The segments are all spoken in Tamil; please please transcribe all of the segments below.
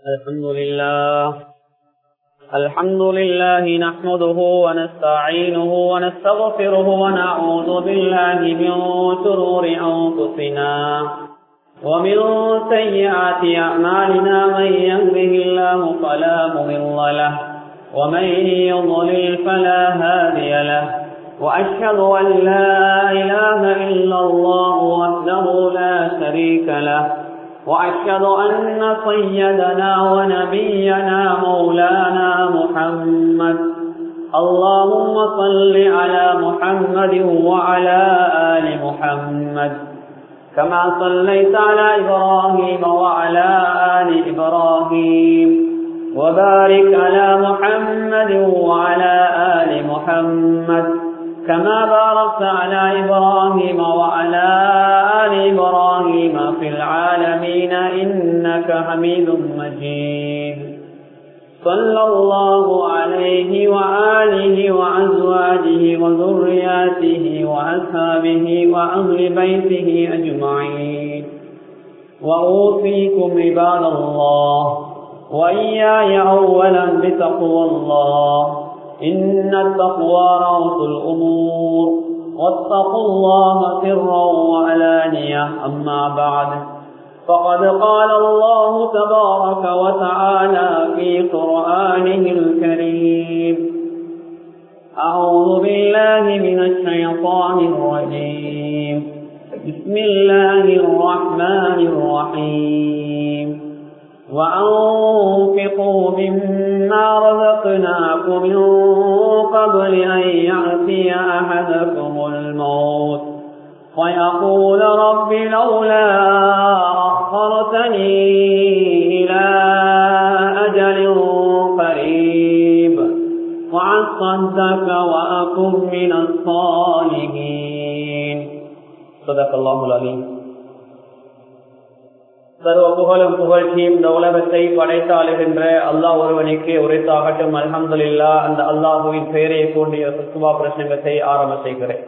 الحمد لله الحمد لله نحمده ونستعينه ونستغفره ونعوذ بالله من شرور أنفسنا ومن سيئات أعمالنا من يهده الله فلا مضل له ومن يضلل فلا هادي له وأشهد أن لا إله إلا الله وحده لا شريك له وأشهد أن سيدنا ونبينا مولانا محمد اللهم صل على محمد وعلى آل محمد كما صليت على إبراهيم وعلى آل إبراهيم وبارك على محمد وعلى آل محمد كما باركت على إبراهيم وعلى آل إبراهيم في العالمين إنك حميد مجيد صلى الله عليه وآله وأزواجه وذرياته وأصحابه وأهل بيته أجمعين وأوصيكم عباد الله وإياي أولا بتقوى الله إن التقوى رأس الأمور واتقوا الله سرا وعلانية أما بعد فقد قال الله تبارك وتعالى في قرآنه الكريم أعوذ بالله من الشيطان الرجيم بسم الله الرحمن الرحيم وأنفقوا مما رزقناكم من قبل أن يأتي أحدكم الموت ويقول رب لولا أخرتني إلى أجل قريب وعصدك وأكن من الصالحين صدق الله العظيم சர்வ புகழும் புகழ்ச்சியும் இந்த உலகத்தை படைத்தாளுகின்ற அல்லாஹ் ஒருவனுக்கு உரைத்தாகட்டும் அல்ஹம்துல்லா அந்த அல்லாஹுவின் பெயரை கூண்டிய சுத்துவா பிரசங்கத்தை ஆரம்ப செய்கிறேன்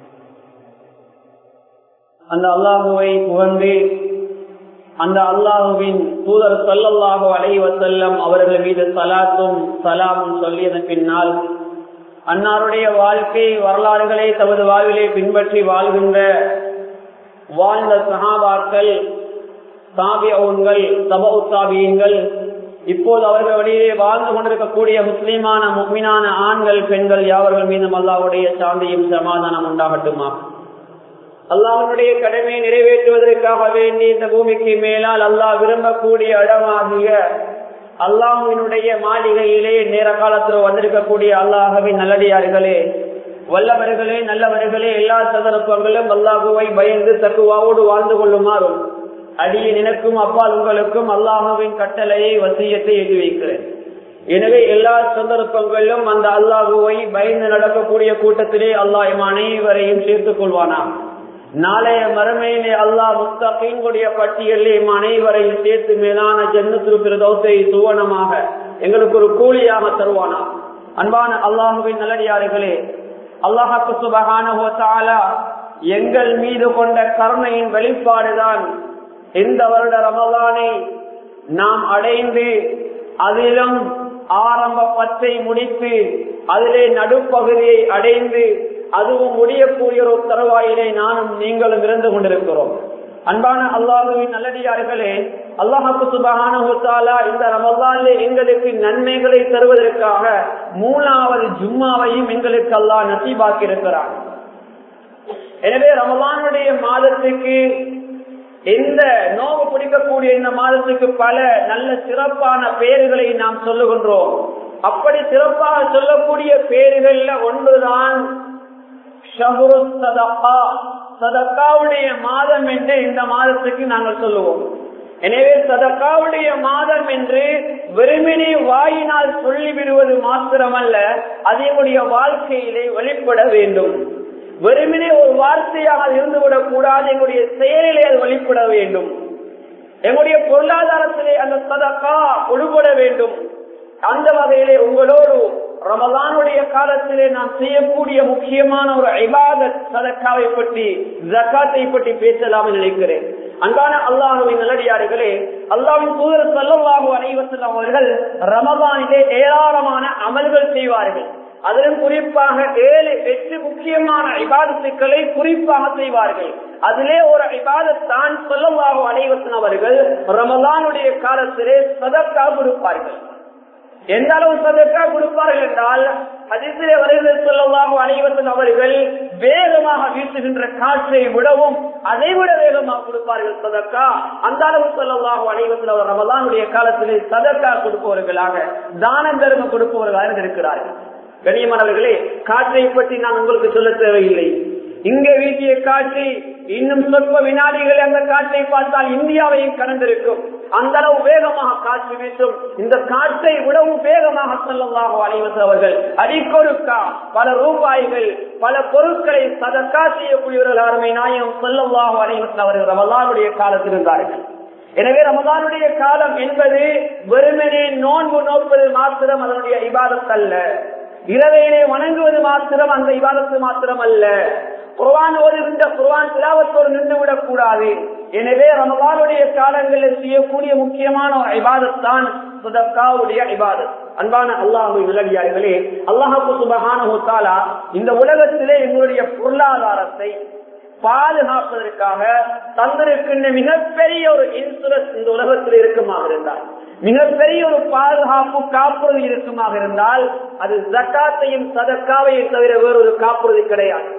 அந்த அல்லாஹுவை புகழ்ந்து அந்த அல்லாஹுவின் தூதர் சொல்லல்லாஹு அலைவசல்லம் அவர்கள் மீது சலாத்தும் சலாமும் சொல்லியதன் பின்னால் அன்னாருடைய வாழ்க்கை வரலாறுகளை தமது வாழ்விலே பின்பற்றி வாழ்கின்ற வாழ்ந்த சகாபாக்கள் தாபியவுன்கள் தபவு தாபியங்கள் இப்போது அவர்கள் வழியிலே வாழ்ந்து கொண்டிருக்கக்கூடிய முஸ்லிமான முக்மினான ஆண்கள் பெண்கள் யாவர்கள் மீதும் அல்லாவுடைய சாந்தியும் சமாதானம் உண்டாகட்டுமா அல்லாஹனுடைய கடமையை நிறைவேற்றுவதற்காக வேண்டி இந்த பூமிக்கு மேலால் அல்லாஹ் விரும்பக்கூடிய இடமாகிய அல்லாஹினுடைய மாளிகையிலே நேர காலத்தில் வந்திருக்கக்கூடிய அல்லாஹவின் நல்லடியார்களே வல்லவர்களே நல்லவர்களே எல்லா சந்தர்ப்பங்களும் அல்லாஹுவை பயந்து தக்குவாவோடு வாழ்ந்து கொள்ளுமாறும் அடிய நினைக்கும் அப்பால் உங்களுக்கும் அல்லாஹுவின் கட்டளையை வசியத்தை எழுதி வைக்கிறேன் எனவே எல்லா சந்தர்ப்பங்களிலும் அந்த அல்லாஹுவை பயந்து நடக்கக்கூடிய கூட்டத்திலே அல்லாஹ் அனைவரையும் சேர்த்துக் கொள்வானா நாளைய மறுமையிலே அல்லாஹ் முஸ்தகீன்களுடைய பட்டியலே அனைவரையும் சேர்த்து மேலான ஜன்னத்திரு பிரதோத்தை சுவனமாக எங்களுக்கு ஒரு கூலியாக தருவானா அன்பான அல்லாஹுவின் நல்லடியார்களே அல்லாஹாக்கு சுபகான எங்கள் மீது கொண்ட கருணையின் வெளிப்பாடுதான் இந்த வருட ரமலானை நாம் அடைந்து அதிலும் ஆரம்ப பச்சை முடித்து அதிலே நடுப்பகுதியை அடைந்து அதுவும் முடியக்கூடிய ஒரு தருவாயிலே நானும் நீங்களும் இருந்து கொண்டிருக்கிறோம் அன்பான அல்லாஹுவின் நல்லடியார்களே அல்லாஹாக்கு சுபகான இந்த ரமலானிலே எங்களுக்கு நன்மைகளை தருவதற்காக மூணாவது ஜும்மாவையும் எங்களுக்கு அல்லாஹ் நசீபாக்கி இருக்கிறார் எனவே ரமலானுடைய மாதத்துக்கு இந்த நோவு பிடிக்கக்கூடிய இந்த மாதத்துக்கு பல நல்ல சிறப்பான பெயர்களை நாம் சொல்லுகின்றோம் அப்படி சிறப்பாக சொல்லக்கூடிய பெயர்கள்ல ஒன்றுதான் சதக்காவுடைய மாதம் என்று இந்த மாதத்துக்கு நாங்கள் சொல்லுவோம் எனவே சதக்காவுடைய மாதம் என்று வெறுமனே வாயினால் சொல்லிவிடுவது மாத்திரமல்ல அதனுடைய வாழ்க்கையிலே வெளிப்பட வேண்டும் வெறுமனே ஒரு வார்த்தையாக இருந்துவிடக் கூடாது எங்களுடைய செயலிலே அது வெளிப்பட வேண்டும் எங்களுடைய பொருளாதாரத்திலே அந்த சதக்கா உடுபட வேண்டும் அந்த வகையிலே உங்களோடு ரமலானுடைய காலத்திலே நாம் செய்யக்கூடிய முக்கியமான ஒரு இபாதத் சதக்காவை பற்றி ஜக்காத்தை பற்றி பேசலாம் நினைக்கிறேன் அன்பான அல்லாஹுவின் நல்லடியார்களே அல்லாவின் தூதர் சொல்லவாகு அனைவசல் அவர்கள் ரமதானிலே ஏராளமான அமல்கள் செய்வார்கள் அதிலும் குறிப்பாக ஏழு எட்டு முக்கியமான இபாதத்துக்களை குறிப்பாக செய்வார்கள் அதிலே ஒரு இபாதத்தான் சொல்லவாகு அனைவசன் அவர்கள் ரமதானுடைய காலத்திலே சதக்கா கொடுப்பார்கள் எந்த அளவு சதக்கா கொடுப்பார்கள் என்றால் அதிசிலே வருகிறது சொல்லலாம் அனைவரும் அவர்கள் வேகமாக வீசுகின்ற காற்றை விடவும் அதை விட வேகமாக கொடுப்பார்கள் சதக்கா அந்த அளவு சொல்லலாம் அனைவரும் அவர் ரமதானுடைய காலத்திலே சதக்கா கொடுப்பவர்களாக தான தர்மம் கொடுப்பவர்களாக இருக்கிறார்கள் கண்ணியமானவர்களே காற்றை பற்றி நான் உங்களுக்கு சொல்ல தேவையில்லை இங்கே வீசிய காற்று இன்னும் சொற்ப வினாடிகள் அந்த காற்றை பார்த்தால் இந்தியாவையும் கடந்திருக்கும் அந்த அளவு வேகமாக காற்று வீசும் இந்த காற்றை விடவும் வேகமாக செல்லமாக அனைவது அவர்கள் அடிக்கொடுக்கா பல ரூபாய்கள் பல பொருட்களை சதக்கா செய்யக்கூடியவர்கள் அருமை நாயம் செல்லமாக அனைவது அவர்கள் ரமலானுடைய காலத்தில் இருந்தார்கள் எனவே ரமதானுடைய காலம் என்பது வெறுமனே நோன்பு நோற்பது மாத்திரம் அதனுடைய இபாதத் அல்ல இரவையிலே வணங்குவது மாத்திரம் அந்த இபாதத்து மாத்திரம் அல்ல குர்வான் ஓதுகின்ற குர்வான் திலாவத்தோடு நின்றுவிடக் கூடாது எனவே ரமதானுடைய காலங்களில் செய்யக்கூடிய முக்கியமான ஒரு இபாதத்தான் சுதக்காவுடைய இபாதத் அன்பான அல்லாஹு விலகியார்களே அல்லாஹு சுபகான இந்த உலகத்திலே எங்களுடைய பொருளாதாரத்தை பாதுகாப்பதற்காக தந்திருக்கின்ற மிகப்பெரிய ஒரு இன்சூரன்ஸ் இந்த உலகத்தில் இருக்குமாக இருந்தால் மிகப்பெரிய ஒரு பாதுகாப்பு காப்புறுதி இருக்குமாக இருந்தால் அது ஜக்காத்தையும் சதக்காவையும் தவிர வேறொரு காப்புறுதி கிடையாது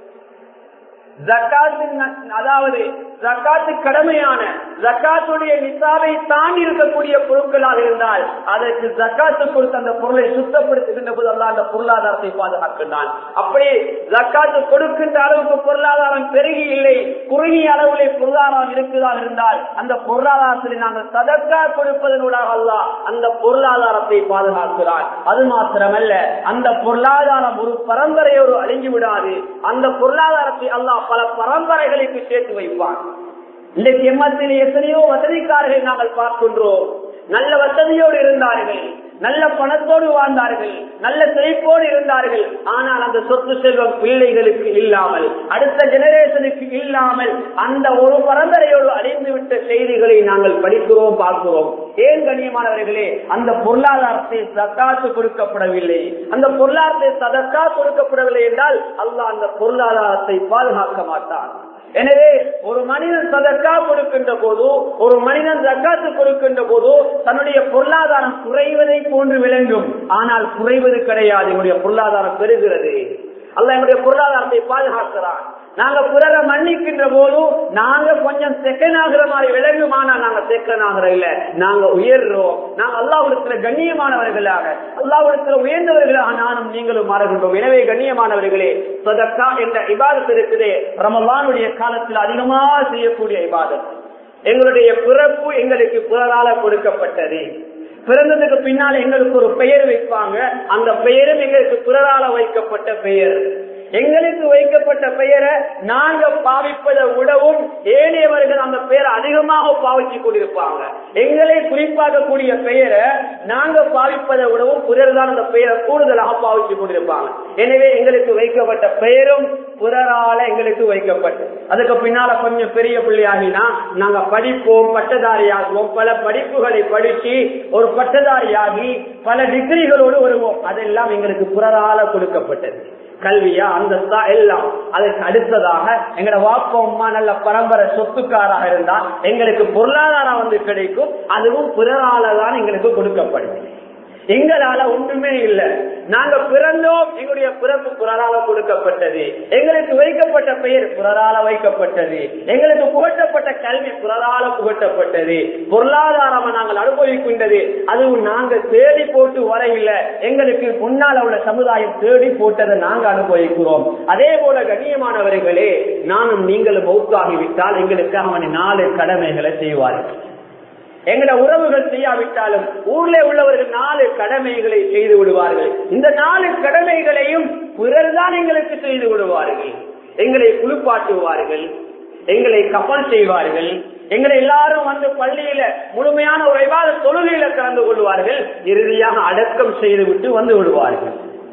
ஜக்காத்தின் அதாவது ஜக்காத்து கடமையான ஜக்காத்துடைய நிசாவை தாண்டி இருக்கக்கூடிய பொருட்களாக இருந்தால் அதற்கு ஜக்காத்து கொடுத்து அந்த பொருளை சுத்தப்படுத்துகின்ற போது அல்ல அந்த பொருளாதாரத்தை பாதுகாக்கின்றான் அப்படி ஜக்காத்து கொடுக்கின்ற அளவுக்கு பொருளாதாரம் பெருகி இல்லை குறுகிய அளவிலே பொருளாதாரம் இருக்குதாக இருந்தால் அந்த பொருளாதாரத்தில் நாங்கள் சதக்கா கொடுப்பதனூடாக அல்ல அந்த பொருளாதாரத்தை பாதுகாக்கிறான் அது மாத்திரமல்ல அந்த பொருளாதாரம் ஒரு பரம்பரையோடு அழிஞ்சு விடாது அந்த பொருளாதாரத்தை அல்லாஹ் பல பரம்பரைகளுக்கு சேர்த்து வைப்பான் இன்றைக்கு எம்மத்தில் எத்தனையோ வசதிக்காரர்கள் நாங்கள் பார்க்கின்றோம் நல்ல வசதியோடு இருந்தார்கள் நல்ல பணத்தோடு வாழ்ந்தார்கள் நல்ல செழிப்போடு இருந்தார்கள் ஆனால் அந்த சொத்து செல்வம் பிள்ளைகளுக்கு இல்லாமல் அடுத்த ஜெனரேஷனுக்கு இல்லாமல் அந்த ஒரு பரம்பரையோடு அடைந்துவிட்ட செய்திகளை நாங்கள் படிக்கிறோம் பார்க்கிறோம் ஏன் கண்ணியமானவர்களே அந்த பொருளாதாரத்தை சக்காத்து கொடுக்கப்படவில்லை அந்த பொருளாதாரத்தை சதக்கா கொடுக்கப்படவில்லை என்றால் அல்லாஹ் அந்த பொருளாதாரத்தை பாதுகாக்க மாட்டான் எனவே ஒரு மனிதன் சதக்கா கொடுக்கின்ற போது ஒரு மனிதன் ஜக்காத்து கொடுக்கின்ற போது தன்னுடைய பொருளாதாரம் குறைவதை போன்று விளங்கும் ஆனால் குறைவது கிடையாது என்னுடைய பொருளாதாரம் பெறுகிறது அல்ல என்னுடைய பொருளாதாரத்தை பாதுகாக்கிறான் நாங்க பிறரை மன்னிக்கின்ற போதும் நாங்க கொஞ்சம் செகண்ட் ஆகிற மாதிரி விளங்குமானா நாங்க செகண்ட் ஆகிற இல்ல நாங்க உயர்றோம் நாங்க அல்லாவிடத்துல கண்ணியமானவர்களாக அல்லாவிடத்துல உயர்ந்தவர்களாக நானும் நீங்களும் மாறுகின்றோம் எனவே கண்ணியமானவர்களே சதக்கா என்ற இபாதத் இருக்குதே ரமலானுடைய காலத்தில் அதிகமாக செய்யக்கூடிய இபாதத் எங்களுடைய பிறப்பு எங்களுக்கு பிறரால கொடுக்கப்பட்டது பிறந்ததுக்கு பின்னால் எங்களுக்கு ஒரு பெயர் வைப்பாங்க அந்த பெயரும் எங்களுக்கு பிறரால வைக்கப்பட்ட பெயர் எங்களுக்கு வைக்கப்பட்ட பெயரை நாங்க பாவிப்பதை விடவும் ஏனையவர்கள் அந்த பெயரை அதிகமாக பாவிச்சு கொண்டிருப்பாங்க எங்களை குறிப்பாக்கக்கூடிய பெயரை நாங்க பாவிப்பதை விடவும் பிறர் தான் அந்த பெயரை கூடுதலாக பாவிச்சு கொண்டிருப்பாங்க எனவே எங்களுக்கு வைக்கப்பட்ட பெயரும் பிறரால எங்களுக்கு வைக்கப்பட்டது அதுக்கு பின்னால கொஞ்சம் பெரிய பிள்ளையாகினா நாங்க படிப்போம் பட்டதாரியாகுவோம் பல படிப்புகளை படிச்சு ஒரு பட்டதாரியாகி பல டிகிரிகளோடு வருவோம் அதெல்லாம் எங்களுக்கு பிறரால கொடுக்கப்பட்டது கல்வியா அந்தஸ்தா எல்லாம் அதற்கு அடுத்ததாக எங்களோட வாப்பா அம்மா நல்ல பரம்பரை சொத்துக்காராக இருந்தா எங்களுக்கு பொருளாதாரம் வந்து கிடைக்கும் அதுவும் பிறரால தான் எங்களுக்கு கொடுக்கப்படுது எங்களால ஒன்றுமே இல்லை நாங்க பிறந்தோம் எங்களுடைய பிறப்பு புறரால கொடுக்கப்பட்டது எங்களுக்கு வைக்கப்பட்ட பெயர் புறரால வைக்கப்பட்டது எங்களுக்கு புகட்டப்பட்ட கல்வி புறரால புகட்டப்பட்டது பொருளாதாரம் நாங்கள் அனுபவிக்கின்றது அதுவும் நாங்க தேடி போட்டு வரையில்லை எங்களுக்கு முன்னால் உள்ள சமுதாயம் தேடி போட்டதை நாங்க அனுபவிக்கிறோம் அதே போல கண்ணியமானவர்களே நானும் நீங்களும் மௌத்தாகிவிட்டால் எங்களுக்கு அவன் நாலு கடமைகளை செய்வார்கள் எங்கட உறவுகள் செய்யாவிட்டாலும் ஊர்ல உள்ளவர்கள் நாலு கடமைகளை செய்து விடுவார்கள் இந்த நாலு கடமைகளையும் பிறர்தான் எங்களுக்கு செய்து விடுவார்கள் எங்களை குளிப்பாட்டுவார்கள் எங்களை கப்பல் செய்வார்கள் எங்களை எல்லாரும் வந்து பள்ளியில முழுமையான ஒரு விவாத தொழுகையில கலந்து கொள்வார்கள் இறுதியாக அடக்கம் செய்துவிட்டு வந்து விடுவார்கள்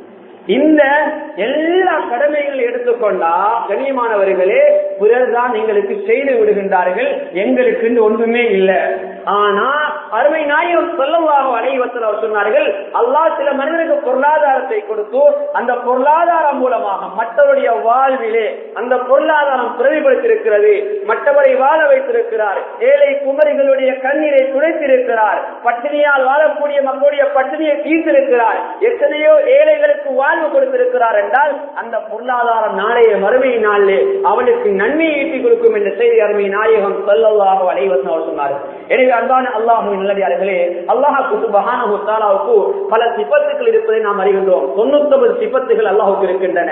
இந்த எல்லா கடமைகள் எடுத்துக்கொண்டா கண்ணியமானவர்களே பிறர்தான் எங்களுக்கு செய்து விடுகின்றார்கள் எங்களுக்கு ஒன்றுமே இல்லை ஆனா அருமை நாயகம் சொல்லவாக அனைவத்தில் அவர் சொன்னார்கள் அல்லாஹ் சில மனிதருக்கு பொருளாதாரத்தை கொடுத்து அந்த பொருளாதாரம் மூலமாக மற்றவருடைய வாழ்விலே அந்த பொருளாதாரம் பிரதிபலித்திருக்கிறது மற்றவரை வாழ வைத்திருக்கிறார் ஏழை குமரிகளுடைய கண்ணீரை துடைத்திருக்கிறார் பட்டினியால் வாழக்கூடிய மக்களுடைய பட்டினியை தீர்த்திருக்கிறார் எத்தனையோ ஏழைகளுக்கு வாழ்வு கொடுத்திருக்கிறார் என்றால் அந்த பொருளாதாரம் நாளைய மறுமை நாளிலே அவனுக்கு நன்மையை ஈட்டி கொடுக்கும் என்ற செய்தி அருமை நாயகம் சொல்லவாக அனைவரும் அவர் சொன்னார் எனவே அன்பான அல்லாஹு நல்லடியார்களே அல்லாஹு சுபஹானஹு தஆலாவுக்கு பல சிபத்துகள் இருப்பதை நாம் அறிகின்றோம் தொண்ணூத்தி ஒன்பது சிபத்துகள் அல்லாஹுக்கு இருக்கின்றன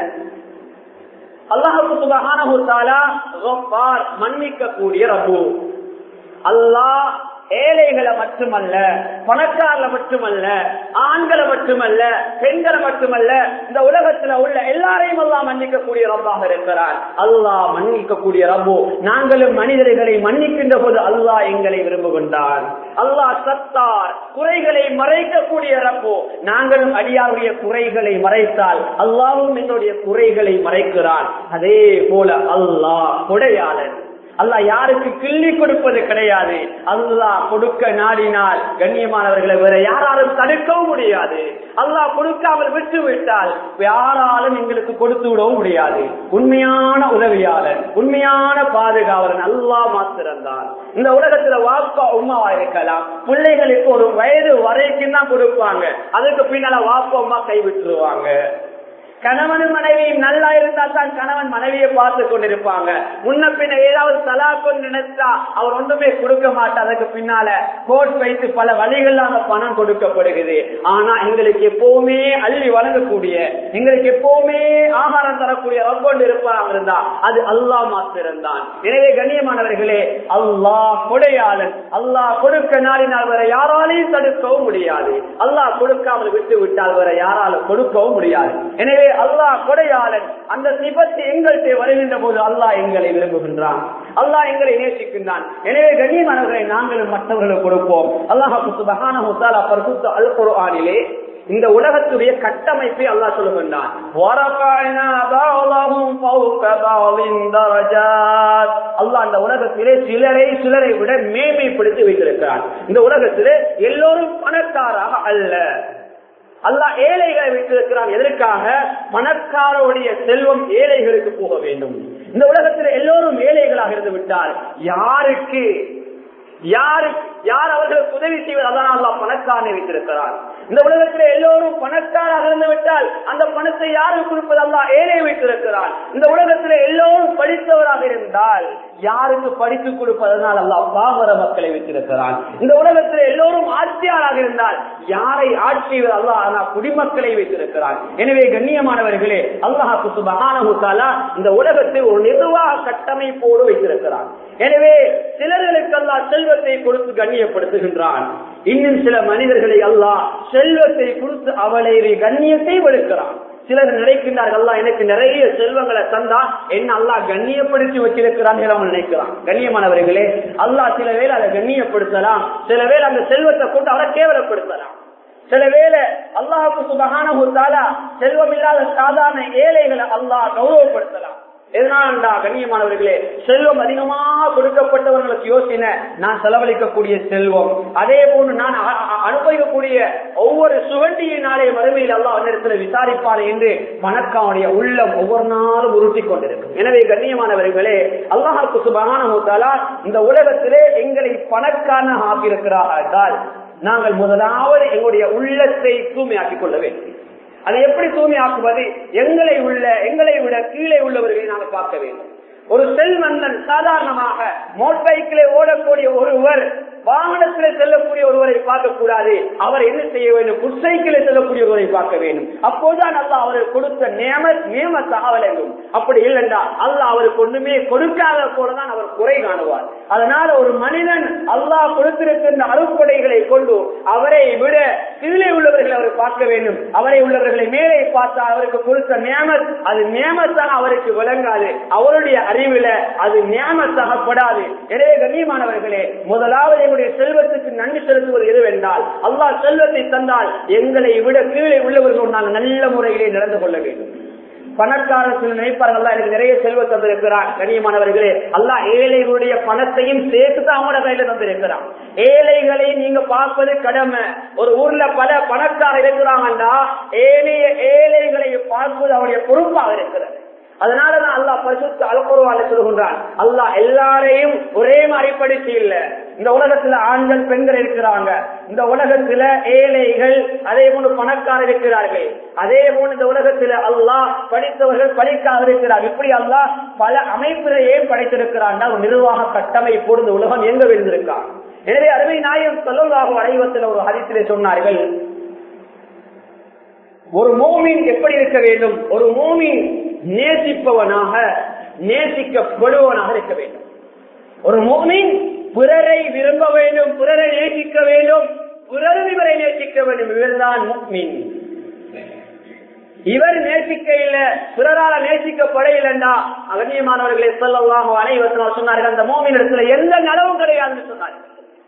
அல்லாஹு சுபஹானஹு தஆலா கஃபார் மன்னிக்க கூடிய ரப்பு அல்லாஹ் ஏழைகளை மட்டுமல்ல பணக்காரல மட்டுமல்ல ஆண்களை மட்டுமல்ல பெண்களை மட்டுமல்ல இந்த உலகத்துல உள்ள எல்லாரையும் எல்லாம் மன்னிக்கக்கூடிய ரப்பாக இருக்கிறார் அல்லாஹ் மன்னிக்கக்கூடிய ரப்போ நாங்களும் மனிதர்களை மன்னிக்கின்ற போது அல்லாஹ் எங்களை விரும்புகின்றார் அல்லாஹ் சத்தார் குறைகளை மறைக்கக்கூடிய ரப்போ நாங்களும் அடியாருடைய குறைகளை மறைத்தால் அல்லாவும் எங்களுடைய குறைகளை மறைக்கிறான் அதே போல அல்லாஹ் கொடையாளர் அல்லாஹ் யாருக்கு கிள்ளி கொடுப்பது கிடையாது அல்லாஹ் கொடுக்க நாடினால் கண்ணியமானவர்களை வேற யாராலும் தடுக்கவும் முடியாது அல்லாஹ் கொடுக்காமல் விட்டு விட்டால் யாராலும் எங்களுக்கு கொடுத்து விடவும் முடியாது உண்மையான உதவியாளர் உண்மையான பாதுகாவலன் அல்லாஹ் மாத்திரம்தான் இந்த உலகத்துல வாப்பா உமாவா இருக்கலாம் பிள்ளைகளுக்கு ஒரு வயது வரைக்கும் தான் கொடுப்பாங்க அதுக்கு பின்னால வாப்பா அம்மா கைவிட்டுருவாங்க கணவனும் மனைவியும் நல்லா இருந்தா தான் கணவன் மனைவியை பார்த்து கொண்டிருப்பாங்க முன்ன பின்ன ஏதாவது தலாக்கும் நினைச்சா அவர் ஒன்றுமே கொடுக்க மாட்டார் அதுக்கு பின்னால கோட் வைத்து பல வழிகளாக பணம் கொடுக்கப்படுகிறது ஆனா எங்களுக்கு எப்பவுமே அள்ளி வழங்கக்கூடிய எங்களுக்கு எப்பவுமே ஆகாரம் தரக்கூடிய ரப்பொண்டு இருப்பாங்க இருந்தா அது அல்லாஹ் மாத்திரம்தான் எனவே கண்ணியமானவர்களே அல்லாஹ் கொடையாளன் அல்லாஹ் கொடுக்க நாடினால் வேற யாராலையும் தடுக்கவும் முடியாது அல்லாஹ் கொடுக்காமல் விட்டு விட்டால் வேற யாராலும் கொடுக்கவும் முடியாது எனவே அல்லாஹ் கொடையாளன் அந்த சிபத்து எங்கள்கிட்ட வருகின்ற போது அல்லாஹ் எங்களை விரும்புகின்றான் அல்லாஹ் எங்களை நேசிக்கின்றான் எனவே கண்ணியமானவர்களை நாங்களும் மற்றவர்களுக்கு கொடுப்போம் அல்லாஹ் சுபஹானஹு தஆலா பரிசுத்த அல் குர்ஆனிலே இந்த உலகத்துடைய கட்டமைப்பை அல்லாஹ் சொல்லுகின்றான் وَرَفَعْنَا بَعْضَهُمْ فَوْقَ بَعْضٍ دَرَجَاتٍ அல்லாஹ் அந்த உலகத்திலே சிலரை சிலரை விட மேன்மைப்படுத்தி வைத்திருக்கிறான் இந்த உலகத்திலே எல்லோரும் பணக்காராக அல்ல அல்லாஹ் ஏழைகளை வைத்திருக்கிறான் எதற்காக பணக்காரருடைய செல்வம் ஏழைகளுக்கு போக வேண்டும் இந்த உலகத்தில் எல்லோரும் ஏழைகளாக இருந்து விட்டால் யாருக்கு யாரு யார் அவர்களுக்கு உதவி செய்வது அதான் அல்லாஹ் பணக்காரனை வைத்திருக்கிறார் இந்த உலகத்தில் எல்லோரும் பணக்காராக இருந்து விட்டால் அந்த பணத்தை யாருக்கு கொடுப்பது அல்லா ஏழை வைத்திருக்கிறார் இந்த உலகத்தில் எல்லோரும் படித்தவராக இருந்தால் யாருக்கு படித்து கொடுப்பதனால் அல்லா பாமர மக்களை வைத்திருக்கிறான் இந்த உலகத்தில் எல்லோரும் ஆட்சியாளராக இருந்தால் யாரை ஆட்சி அல்லா ஆனா குடிமக்களை வைத்திருக்கிறான் எனவே கண்ணியமானவர்களே அல்லாஹாக்கு சுபகானா இந்த உலகத்தை ஒரு நிர்வாக கட்டமைப்போடு வைத்திருக்கிறான் எனவே சிலர்களுக்கு அல்லா செல்வத்தை கொடுத்து கண்ணியப்படுத்துகின்றான் இன்னும் சில மனிதர்களை அல்லாஹ் செல்வத்தை கொடுத்து அவளை கண்ணியத்தை வெளுக்கிறான் சிலர் நினைக்கின்றார்கள் அல்லா எனக்கு நிறைய செல்வங்களை தந்தா என்ன அல்லாஹ் கண்ணியப்படுத்தி வச்சிருக்கிறான் அவன் நினைக்கிறான் கண்ணியமானவர்களே அல்லாஹ் சில வேலை அதை கண்ணியப்படுத்தலாம் சில வேலை அந்த செல்வத்தை கொண்டு அவரை கேவலப்படுத்தலாம் சில வேலை அல்லாஹுக்கு சுபகான செல்வம் இல்லாத சாதாரண ஏழைகளை அல்லாஹ் கௌரவப்படுத்தலாம் எதனால்டா கண்ணியமானவர்களே செல்வம் அதிகமாக கொடுக்கப்பட்டவர்களுக்கு யோசனை நான் செலவழிக்கக்கூடிய செல்வம் அதே போன்று நான் அனுபவிக்கக்கூடிய ஒவ்வொரு சுகண்டியினாலே மறுமையில் எல்லாம் இடத்துல விசாரிப்பார் என்று மணக்காவுடைய உள்ளம் ஒவ்வொரு நாளும் உருட்டி கொண்டிருக்கும் எனவே கண்ணியமானவர்களே அல்லாஹாக்கு சுபகான இந்த உலகத்திலே எங்களை பணக்கான ஆக்கியிருக்கிறார்கள் நாங்கள் முதலாவது எங்களுடைய உள்ளத்தை தூய்மையாக்கிக் கொள்ள வேண்டும் அதை எப்படி தூய்மையாக்குவது எங்களை உள்ள எங்களை விட கீழே உள்ளவர்களை நாங்கள் பார்க்க வேண்டும் ஒரு செல்வந்தன் சாதாரணமாக மோட் பைக்கிலே ஓடக்கூடிய ஒருவர் வாகனத்திலே செல்லக்கூடிய ஒருவரை பார்க்க கூடாது அவர் என்ன செய்ய வேண்டும் புற்சைக்கிலே செல்லக்கூடிய ஒருவரை பார்க்க வேண்டும் அப்போதுதான் அல்லா அவருக்கு கொடுத்த நியம நியமத்தாக விளங்கும் அப்படி இல்லைண்டா அல்ல அவருக்கு ஒண்ணுமே கொடுக்காத போலதான் அவர் குறை காணுவார் அதனால ஒரு மனிதன் அல்லாஹ் கொடுத்திருக்கின்ற அறுப்படைகளை கொண்டு அவரை விட கீழே உள்ளவர்களை அவர் பார்க்க வேண்டும் அவரை உள்ளவர்களை மேலே பார்த்தால் அவருக்கு கொடுத்த நியமத் அது நியமத்தாக அவருக்கு விளங்காது அவருடைய அறிவில அது நியமத்தாகப்படாது எனவே கண்ணியமானவர்களே முதலாவது எங்களுடைய செல்வத்துக்கு நன்றி செலுத்துவது எது உயர்வென்றால் அல்லாஹ் செல்வத்தை தந்தால் எங்களை விட கீழே உள்ளவர்கள் நாங்கள் நல்ல முறையிலே நடந்து கொள்ள வேண்டும் பணக்காரர் சில நினைப்பார்கள் எனக்கு நிறைய செல்வம் தந்திருக்கிறான் கண்ணியமானவர்களே அல்லாஹ் ஏழைகளுடைய பணத்தையும் சேர்த்து தான் அவங்களோட கையில தந்திருக்கிறான் ஏழைகளை நீங்க பார்ப்பது கடமை ஒரு ஊர்ல பல பணக்காரர் இருக்கிறாங்கண்டா ஏழைய ஏழைகளை பார்ப்பது அவருடைய பொறுப்பாக இருக்கிறது அதனாலதான் அல்லாஹ் பரிசுத்த அல்குருவால சொல்கின்றான் அல்லாஹ் எல்லாரையும் ஒரே மாதிரி படிச்சு இல்ல இந்த உலகத்துல ஆண்கள் பெண்கள் இருக்கிறாங்க இந்த உலகத்துல ஏழைகள் அதே போன்று பணக்காரர் இருக்கிறார்கள் அதே போன்று இந்த உலகத்துல அல்லாஹ் படித்தவர்கள் படிக்காத இருக்கிறார் இப்படி அல்லாஹ் பல அமைப்பிலேயே படைத்திருக்கிறான் ஒரு நிர்வாக கட்டமைப்போடு இந்த உலகம் எங்க விழுந்திருக்கான் எனவே அருமை நாயம் சொல்லலாக அடைவத்தில் ஒரு ஹரித்திலே சொன்னார்கள் ஒரு மோமின் எப்படி இருக்க வேண்டும் ஒரு மோமின் நேசிப்பவனாக நேசிக்கப்படுவனாக இருக்க வேண்டும் ஒரு மோமின் பிறரை விரும்ப வேண்டும் பிறரை நேசிக்க வேண்டும் பிறரும் இவரை நேசிக்க வேண்டும் இவர்தான் முக்மின் இவர் நேசிக்க இல்ல பிறரால நேசிக்கப்பட இல்லைண்டா அகண்ணியமானவர்களை சொல்லலாம் அனைவரும் சொன்னார்கள் அந்த மோமின் இடத்துல எந்த நலவும் கிடையாதுன்னு சொன்னார்கள்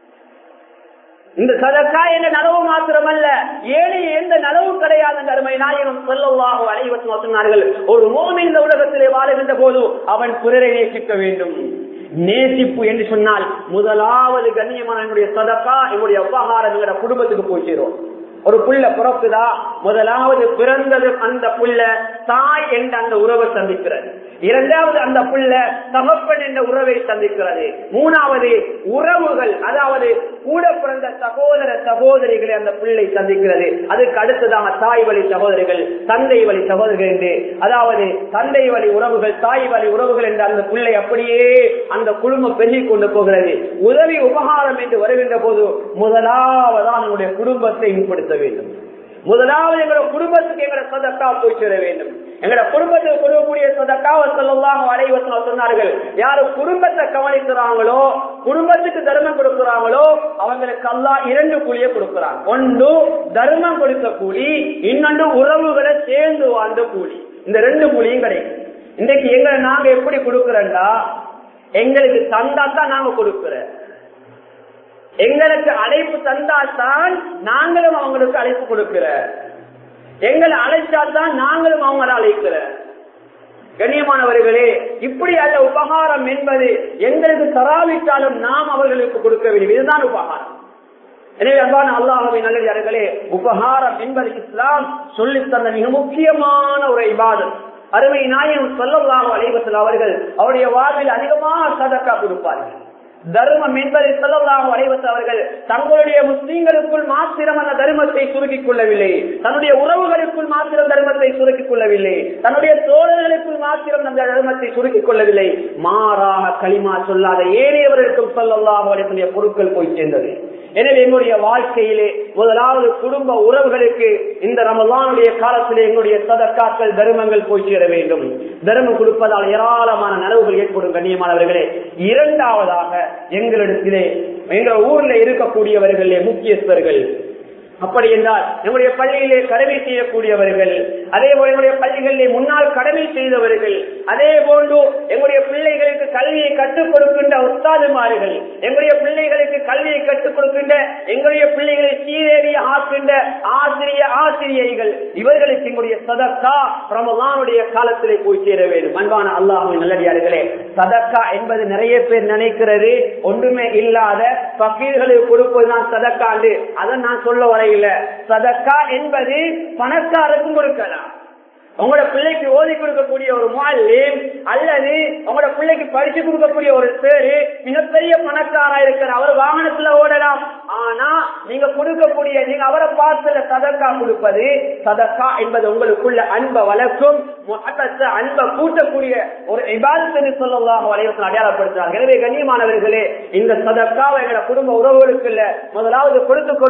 இந்த சதக்கா என்ற நனவு மாத்திரமல்ல ஏழை எந்த நனவும் கிடையாது என்ற அருமை நாயகம் சொல்லவாக அனைவரும் சொன்னார்கள் ஒரு மோமின் இந்த உலகத்திலே வாழுகின்ற போது அவன் பிறரை நேசிக்க வேண்டும் நேசிப்பு என்று சொன்னால் முதலாவது கண்ணியமான என்னுடைய சதக்கா என்னுடைய உபகாரம் என்கிற குடும்பத்துக்கு போய் சேரும் ஒரு புள்ள பிறக்குதா முதலாவது பிறந்தது அந்த புள்ள தாய் என்ற அந்த உறவை சந்திக்கிறது இரண்டாவது அந்த புள்ள தகப்பன் என்ற உறவை சந்திக்கிறது மூணாவது உறவுகள் அதாவது கூட பிறந்த சகோதர சகோதரிகளை அந்த பிள்ளை சந்திக்கிறது அதுக்கு அடுத்ததாக தாய் வழி சகோதரிகள் தந்தை வழி சகோதரிகள் என்று அதாவது தந்தை வழி உறவுகள் தாய் வழி உறவுகள் என்று அந்த பிள்ளை அப்படியே அந்த குடும்பம் பெருகிக் கொண்டு போகிறது உதவி உபகாரம் என்று வருகின்ற போது முதலாவதான் நம்முடைய குடும்பத்தை ஈடுபடுத்த வேண்டும் முதலாவது எங்களோட குடும்பத்துக்கு எங்களோட சதக்கா போய் சேர வேண்டும் எங்களோட குடும்பத்துக்கு கொடுக்கக்கூடிய சதக்காவை சொல்லலாம் அனைவசம் சொன்னார்கள் யாரு குடும்பத்தை கவனிக்கிறாங்களோ குடும்பத்துக்கு தர்மம் கொடுக்கிறாங்களோ அவங்களுக்கு அல்லா இரண்டு கூலியை கொடுக்கிறாங்க ஒன்று தர்மம் கொடுத்த கூலி இன்னொன்று உறவுகளை சேர்ந்து வாழ்ந்த கூலி இந்த ரெண்டு கூலியும் கிடைக்கும் இன்றைக்கு எங்களை நாங்க எப்படி கொடுக்கிறோம்டா எங்களுக்கு தந்தா தான் நாங்க கொடுக்கிறோம் எங்களுக்கு அழைப்பு தந்தால்தான் நாங்களும் அவங்களுக்கு அழைப்பு கொடுக்கிற எங்களை அழைச்சால்தான் நாங்களும் அவங்களை அழைக்கிற கண்ணியமானவர்களே இப்படி அல்ல உபகாரம் என்பது எங்களுக்கு தராவிட்டாலும் நாம் அவர்களுக்கு கொடுக்க வேண்டும் இதுதான் உபகாரம் எனவே அன்பான அல்லாஹவை நல்லே உபகாரம் என்பது இஸ்லாம் சொல்லி தந்த மிக முக்கியமான ஒரு இபாதம் அருமை நாயகம் சொல்லலாம் அலைவசல் அவர்கள் அவருடைய வாழ்வில் அதிகமாக சதக்கா கொடுப்பார்கள் தர்மம் என்பதை செல்லவதாக அடைவத்து அவர்கள் தங்களுடைய முஸ்லீம்களுக்குள் மாத்திரம் அந்த தர்மத்தை சுருக்கிக் கொள்ளவில்லை தன்னுடைய உறவுகளுக்குள் மாத்திரம் தர்மத்தை சுருக்கிக் கொள்ளவில்லை தன்னுடைய தோழர்களுக்குள் மாத்திரம் அந்த தர்மத்தை சுருக்கிக் கொள்ளவில்லை மாறாக களிமா சொல்லாத ஏனையவர்களுக்கும் சொல்லல்லாக அடைக்கூடிய பொருட்கள் போய் சேர்ந்தது எனவே எங்களுடைய வாழ்க்கையிலே முதலாவது குடும்ப உறவுகளுக்கு இந்த ரமலானுடைய காலத்திலே எங்களுடைய சதக்காக்கள் தர்மங்கள் போய் சேர வேண்டும் தர்மம் கொடுப்பதால் ஏராளமான நனவுகள் ஏற்படும் கண்ணியமானவர்களே இரண்டாவதாக எங்களிடத்திலே எங்கள் ஊர்ல இருக்கக்கூடியவர்களே முக்கியஸ்தர்கள் அப்படி என்றால் நம்முடைய பள்ளியிலே கடமை செய்யக்கூடியவர்கள் அதே போல எங்களுடைய பள்ளிகளிலே முன்னால் கடமை செய்தவர்கள் அதே போன்று எங்களுடைய பிள்ளைகளுக்கு கல்வியை கற்றுக் கொடுக்கின்ற உஸ்தாதுமார்கள் எங்களுடைய பிள்ளைகளுக்கு கல்வியை கற்றுக் கொடுக்கின்ற எங்களுடைய பிள்ளைகளை சீரேறி ஆக்கின்ற ஆசிரிய ஆசிரியைகள் இவர்களுக்கு எங்களுடைய சதக்கா ரமலானுடைய காலத்திலே போய் சேர வேண்டும் அன்பான அல்லாஹின் நல்லடியார்களே சதக்கா என்பது நிறைய பேர் நினைக்கிறது ஒன்றுமே இல்லாத பக்கீர்களுக்கு கொடுப்பதுதான் சதக்காண்டு அதை நான் சொல்ல வரையில சதக்கா என்பது பணக்காரருக்கும் கொடுக்கலாம் உங்களோட பிள்ளைக்கு ஓதி கொடுக்கக்கூடிய ஒரு மாலிம் அல்லது உங்களோட பிள்ளைக்கு படிச்சு கொடுக்கக்கூடிய ஒரு பேரு மிகப்பெரிய பணக்காரா இருக்கிற அவர் வாகனத்துல ஓடலாம் ஆனா நீங்க கொடுக்கக்கூடிய நீங்க அவரை பார்த்துல சதக்கா கொடுப்பது சதக்கா என்பது உங்களுக்குள்ள அன்பை வளர்க்கும் அன்பை கூட்டக்கூடிய ஒரு இபாதத்தை சொல்லலாம் வளையத்தில் அடையாளப்படுத்துறாங்க எனவே கண்ணியமானவர்களே இந்த சதக்காவை எங்களோட குடும்ப உறவுகளுக்கு இல்ல முதலாவது கொடுத்துக் கொள்வோம்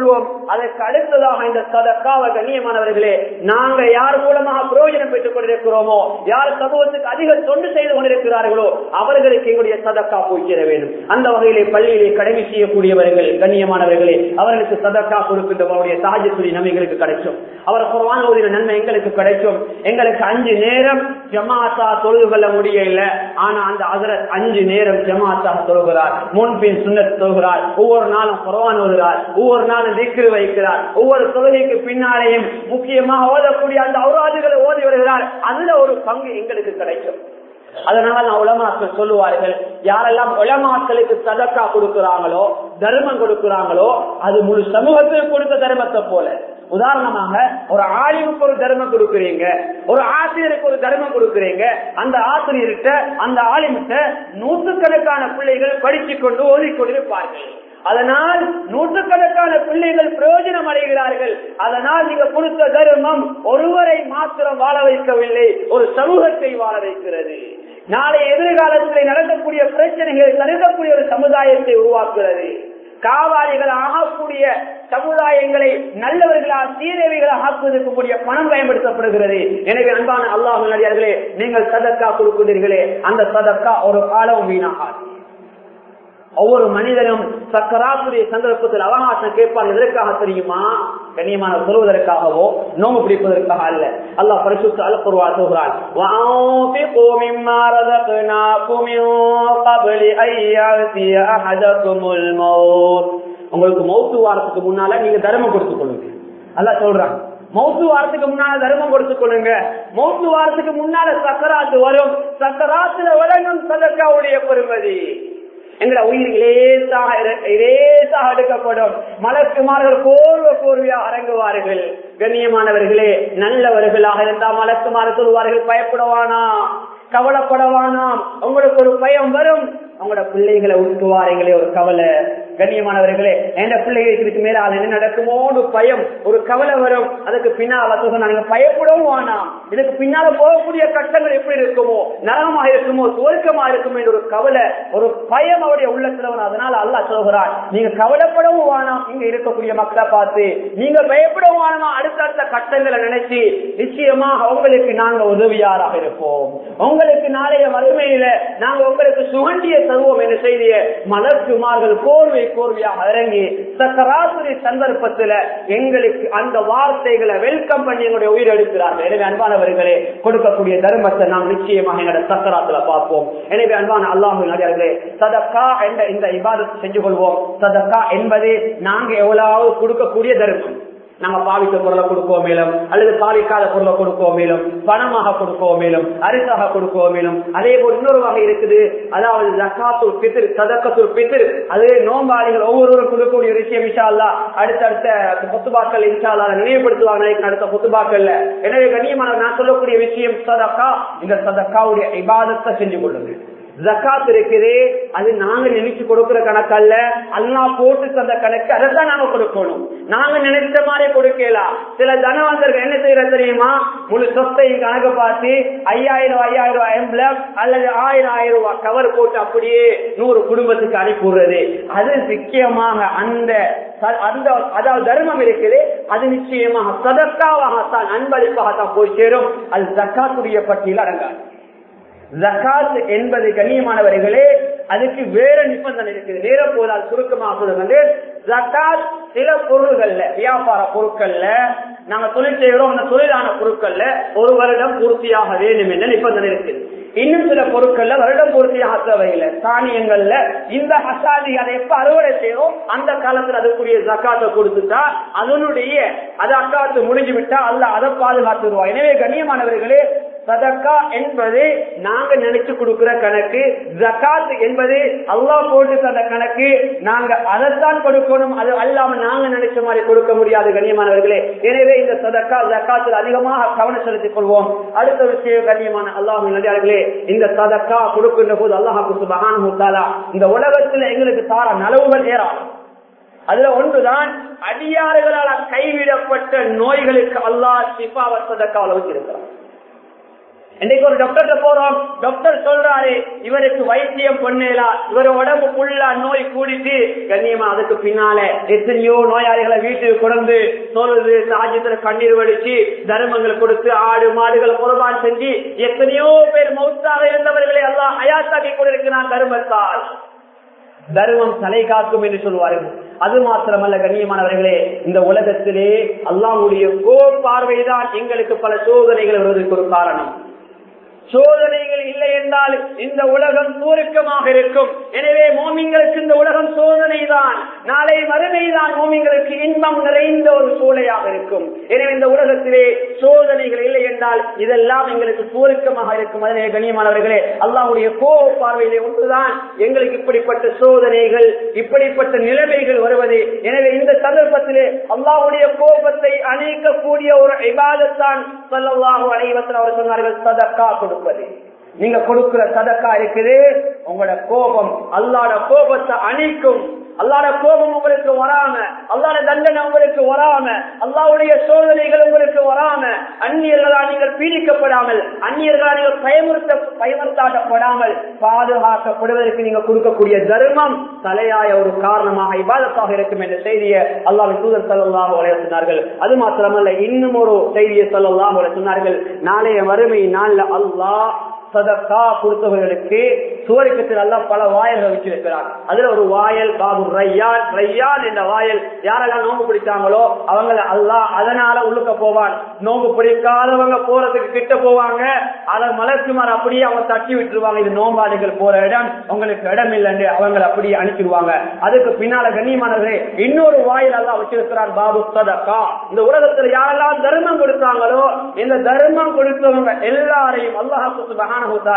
அதற்கு அடுத்ததாக இந்த சதக்காவ கண்ணியமானவர்களே நாங்க யார் மூலமாக பிரயோஜனம் பெற்றுக் கொண்டிருக்கிறோமோ யார் சமூகத்துக்கு அதிக தொண்டு செய்து கொண்டிருக்கிறார்களோ அவர்களுக்கு எங்களுடைய சதக்கா போய் சேர வேண்டும் அந்த வகையிலே பள்ளியிலே கடமை செய்யக்கூடியவர்கள் கண்ணியமானவர்களே அவர்களுக்கு சதக்கா கொடுக்கின்றவருடைய சாஜத்துடைய நன்மை எங்களுக்கு கிடைக்கும் அவர் குர்ஆன் ஓதின நன்மை எங்களுக்கு கிடைக்கும் எங்களுக்கு அஞ்சு நேரம் ஜமாத்தா தொழுது கொள்ள முடியல ஆனா அந்த அதரத் அஞ்சு நேரம் ஜமாத்தா தொழுகிறார் முன்பின் சுண்ணத் தொழுகிறார் ஒவ்வொரு நாளும் குர்ஆன் ஓதுகிறார் ஒவ்வொரு நாளும் திக்ரு வைக்கிறார் ஒவ்வொரு தொழுகைக்கு பின்னாலேயும் முக்கியமாக ஓதக்கூடிய அந்த அவுராதுகளை ஓதி வருகிறார் அதுல ஒரு பங்கு எங்களுக்கு கிடைக்கும் அதனால நான் உலமாக்கள் சொல்லுவார்கள் யாரெல்லாம் உலமாக்களுக்கு சதக்கா கொடுக்கிறாங்களோ தர்மம் கொடுக்கிறாங்களோ அது முழு சமூகத்துக்கு கொடுத்த தர்மத்தை போல உதாரணமாக ஒரு ஆலிமுக்கு ஒரு தர்மம் கொடுக்குறீங்க ஒரு ஆசிரியருக்கு ஒரு தர்மம் கொடுக்குறீங்க அந்த ஆசிரியர்கிட்ட அந்த ஆலிமிட்ட நூற்றுக்கணக்கான பிள்ளைகள் படிச்சு கொண்டு ஓதிக்கொண்டிருப்பார்கள் அதனால் நூற்றுக்கணக்கான பிள்ளைகள் பிரயோஜனம் அடைகிறார்கள் அதனால் நீங்க கொடுத்த தர்மம் ஒருவரை மாத்திரம் வாழ வைக்கவில்லை ஒரு சமூகத்தை வாழ வைக்கிறது நாளை எதிர்காலத்தில் நடக்கக்கூடிய பிரச்சனைகளை தடுக்கக்கூடிய ஒரு சமுதாயத்தை உருவாக்குகிறது காவாளிகள் ஆகக்கூடிய சமுதாயங்களை நல்லவர்களா சீரவிகளாக ஆக்குவதற்கு கூடிய பணம் பயன்படுத்தப்படுகிறது எனவே அன்பான அல்லாஹ் நடிகார்களே நீங்கள் சதக்கா கொடுக்கிறீர்களே அந்த சதக்கா ஒரு காலம் வீணாகாது ஒவ்வொரு மனிதனும் சக்கராத்துடைய சந்தர்ப்பத்தில் அவகாசம் கேட்பார் எதற்காக தெரியுமா கண்ணியமான சொல்வதற்காகவோ நோம்பு பிடிப்பதற்காக அல்ல அல்லாஹ் பரிசுத்த அலப்புருவா சொல்கிறான் وَأَنفِقُوا مِمَّا رَزَقْنَاكُم مِّن قَبْلِ أَن يَأْتِيَ أَحَدَكُمُ الْمَوْتُ உங்களுக்கு மௌத்து வாரத்துக்கு முன்னால நீங்க தர்மம் கொடுத்துக் கொள்ளுங்க அல்லாஹ் சொல்றான் மௌத்து வாரத்துக்கு முன்னால தர்மம் கொடுத்துக் கொள்ளுங்க மௌத்து வாரத்துக்கு முன்னால சக்கராத்து வரும் சக்கராத்துல வழங்கும் சதக்காவுடைய பெருமதி எங்களை உயிர் இலேசாக இலேசாக எடுக்கப்படும் மலக்குமார்கள் கோர்வ கோர்வையாக அரங்குவார்கள் கண்ணியமானவர்களே நல்லவர்களாக இருந்தால் மலக்குமாறு சொல்வார்கள் பயப்படவானா கவலைப்படவானாம் உங்களுக்கு ஒரு பயம் வரும் உங்களோட பிள்ளைகளை உருட்டுவாரீங்களே ஒரு கவலை கண்ணியமானவர்களே எந்த பிள்ளைகளுக்கு மேல அது என்ன நடக்குமோன்னு பயம் ஒரு கவலை வரும் அதுக்கு பின்னால நீங்க பயப்படவும் வேணாம் இதுக்கு பின்னால போகக்கூடிய கட்டங்கள் எப்படி இருக்குமோ நரகமா இருக்குமோ சுவர்க்கமா இருக்குமோ என்ற ஒரு கவலை ஒரு பயம் அவருடைய உள்ளத்துல வரும் அதனால அல்லா சொல்கிறார் நீங்க கவலைப்படவும் வேணாம் இங்க இருக்கக்கூடிய மக்களை பார்த்து நீங்க பயப்படவும் வேணாம் அடுத்தடுத்த கட்டங்களை நினைச்சு நிச்சயமாக உங்களுக்கு நாங்க உதவியாராக இருப்போம் உங்களுக்கு நாளைய மறுமையில நாங்க உங்களுக்கு சுகண்டிய தருவோம் என்ற செய்திய மலர்குமார்கள் கோர்வை கோர்வையாக இறங்கி சக்கராசுரி சந்தர்ப்பத்துல எங்களுக்கு அந்த வார்த்தைகளை வெல்கம் பண்ணி எங்களுடைய உயிர் எடுக்கிறார்கள் எனவே அன்பானவர்களே கொடுக்கக்கூடிய தர்மத்தை நாம் நிச்சயமாக எங்களுடைய சக்கராத்துல பார்ப்போம் எனவே அன்பான அல்லாஹு நடிகர்களே சதக்கா என்ற இந்த இபாதத்தை செஞ்சு கொள்வோம் சதக்கா என்பது நாங்க எவ்வளவு கொடுக்கக்கூடிய தர்மம் நாங்க பாவித்த பொருளை கொடுக்கோம் மேலும் அல்லது பாவிக்காத பொருளை கொடுக்கோம் மேலும் பணமாக கொடுக்கோம் மேலும் அரிசாக கொடுக்கோம் மேலும் அதே போல் இன்னொரு வகை இருக்குது அதாவது ஜக்காத்துல் பித்திர் சதக்கத்துல் பித்திர் அது நோம்பாளிகள் ஒவ்வொருவரும் கொடுக்கக்கூடிய விஷயம் இன்ஷா அல்லா அடுத்தடுத்த பொத்துபாக்கள் இன்ஷா அல்லா நினைவுபடுத்துவாங்க அடுத்த பொத்துபாக்கள்ல எனவே கண்ணியமான நான் சொல்லக்கூடிய விஷயம் சதக்கா இந்த சதக்காவுடைய இபாதத்தை செஞ்சு கொள்ளுங்க ஜக்காத் இருக்குது அது நாங்க நினைச்சு கொடுக்கிற கணக்கு அல்ல அல்லா போட்டு தந்த கணக்கு அதைத்தான் நாங்க கொடுக்கணும் நாங்க நினைச்ச மாதிரி கொடுக்கலாம் சில தனவந்தர்கள் என்ன செய்யற தெரியுமா முழு சொத்தை கணக்கு பார்த்து ஐயாயிரம் ஐயாயிரம் ரூபாய் எம்பளம் அல்லது ஆயிரம் ஆயிரம் ரூபாய் கவர் போட்டு அப்படியே நூறு குடும்பத்துக்கு அனுப்பிடுறது அது முக்கியமாக அந்த அந்த அதாவது தர்மம் இருக்குது அது நிச்சயமாக சதக்காவாகத்தான் அன்பளிப்பாகத்தான் போய் சேரும் அது ஜக்காத்துடைய பட்டியல் அடங்காது ஜக்காத் என்பது கண்ணியமானவர்களே அதுக்கு வேற நிபந்தனை இருக்குது நேர போதால் சுருக்கமாக சொல்லுங்க ஜக்காத் சில பொருள்கள்ல வியாபார பொருட்கள்ல நாங்க தொழில் செய்கிறோம் அந்த தொழிலான பொருட்கள்ல ஒரு வருடம் பூர்த்தியாக வேண்டும் என்ற நிபந்தனை இருக்குது இன்னும் சில பொருட்கள்ல வருடம் பூர்த்தியாக தேவையில்லை தானியங்கள்ல இந்த ஹசாதி அதை எப்ப அறுவடை செய்யறோம் அந்த காலத்துல அதுக்குரிய ஜக்காத்தை கொடுத்துட்டா அதனுடைய அது அக்காத்து முடிஞ்சு விட்டா அல்ல அதை பாதுகாத்துருவா எனவே கண்ணியமானவர்களே சதக்கா என்பது நாங்க நினைச்சு கொடுக்கிற கணக்கு ஜக்காத் என்பது அல்லாஹ் போட்டு தந்த கணக்கு நாங்க அதைத்தான் கொடுக்கணும் அது அல்லாம நாங்க நினைச்ச மாதிரி கொடுக்க முடியாது கண்ணியமானவர்களே எனவே இந்த சதக்கா ஜக்காத்தில் அதிகமாக கவனம் செலுத்திக் கொள்வோம் அடுத்த விஷயம் கண்ணியமான அல்லாஹ் நடிகார்களே இந்த சதக்கா கொடுக்கின்ற போது அல்லாஹாக்கு சுபகான இந்த உலகத்துல எங்களுக்கு தார நலவுகள் ஏறாகும் அதுல ஒன்றுதான் அடியாறுகளால் கைவிடப்பட்ட நோய்களுக்கு அல்லாஹ் சிபாவ சதக்காவில் வச்சிருக்கிறான் இன்னைக்கு ஒரு டாக்டர்கிட்ட போறோம் டாக்டர் சொல்றாரு இவருக்கு வைத்தியம் பண்ணலா இவர் உடம்பு ஃபுல்லா நோய் கூடிட்டு கண்ணியமா அதுக்கு பின்னால எத்தனையோ நோயாளிகளை வீட்டுக்கு கொண்டு சொல்லுது ராஜ்யத்துல கண்ணீர் வடிச்சு தர்மங்கள் கொடுத்து ஆடு மாடுகள் குர்பான் செஞ்சு எத்தனையோ பேர் மௌத்தாக இருந்தவர்களை எல்லாம் அயாத்தாக்கி கொண்டிருக்கிறான் தர்மத்தால் தர்மம் தலை காக்கும் என்று சொல்வார்கள் அது மாத்திரமல்ல கண்ணியமானவர்களே இந்த உலகத்திலே அல்லாஹ்வுடைய கோர் பார்வைதான் எங்களுக்கு பல சோதனைகள் வருவதற்கு ஒரு காரணம் சோதனைகள் இல்லை என்றால் இந்த உலகம் சுருக்கமாக இருக்கும் எனவே மோமிங்களுக்கு இந்த உலகம் சோதனை தான் நாளை மறுமை தான் மோமிங்களுக்கு இன்பம் நிறைந்த ஒரு சூளையாக இருக்கும் எனவே இந்த உலகத்திலே சோதனைகள் இல்லை என்றால் இதெல்லாம் எங்களுக்கு சுருக்கமாக இருக்கும் அதனே கண்ணியமானவர்களே அல்லாஹ்வுடைய கோப பார்வையிலே ஒன்றுதான் எங்களுக்கு இப்படிப்பட்ட சோதனைகள் இப்படிப்பட்ட நிலைமைகள் வருவது எனவே இந்த சந்தர்ப்பத்திலே அல்லாஹ்வுடைய கோபத்தை அணைக்கக்கூடிய ஒரு இபாதத்தான் ஸல்லல்லாஹு அலைஹி வஸல்லம் அவர் சொன்னார்கள் சதக்கா கொடுப்பது நீங்க கொடுக்கிற சதக்கா இருக்குது உங்களோட கோபம் அல்லாட கோபத்தை அணைக்கும் அல்லாட கோபம் உங்களுக்கு வராம அல்லாட தண்டனை உங்களுக்கு வராம அல்லாவுடைய சோதனைகள் உங்களுக்கு வராம அந்நியர்களால் நீங்கள் பீடிக்கப்படாமல் அந்நியர்களால் நீங்கள் பயமுறுத்த பயமுறுத்தாட்டப்படாமல் பாதுகாக்கப்படுவதற்கு நீங்க கொடுக்கக்கூடிய தர்மம் தலையாய ஒரு காரணமாக இபாதத்தாக இருக்கும் என்ற செய்தியை அல்லாவின் தூதர் சல்லாஹ் சொன்னார்கள் அது மாத்திரமல்ல இன்னும் ஒரு செய்தியை சொல்லலாம் சொன்னார்கள் நாளைய வறுமை நாள்ல அல்லாஹ் சதக்கா கொடுத்தவர்களுக்கு சுவரிக்கத்தில் எல்லாம் பல வாயல்கள் வச்சிருக்கிறார் அதுல ஒரு வாயல் பாபு ரையான் ரையான் என்ற வாயல் யாரெல்லாம் நோம்பு பிடிச்சாங்களோ அவங்கள அல்லாஹ் அதனால உள்ளுக்க போவான் நோம்பு பிடிக்காதவங்க போறதுக்கு கிட்ட போவாங்க அதை மலர்ச்சிமார் அப்படியே அவங்க தட்டி விட்டுருவாங்க இது நோம்பாளிகள் போற இடம் உங்களுக்கு இடம் இல்லைன்னு அவங்களை அப்படியே அனுப்பிடுவாங்க அதுக்கு பின்னால கண்ணியமானவரே இன்னொரு வாயில் எல்லாம் வச்சிருக்கிறார் பாபு சதக்கா இந்த உலகத்துல யாரெல்லாம் தர்மம் கொடுத்தாங்களோ இந்த தர்மம் கொடுத்தவங்க எல்லாரையும் அல்லாஹ்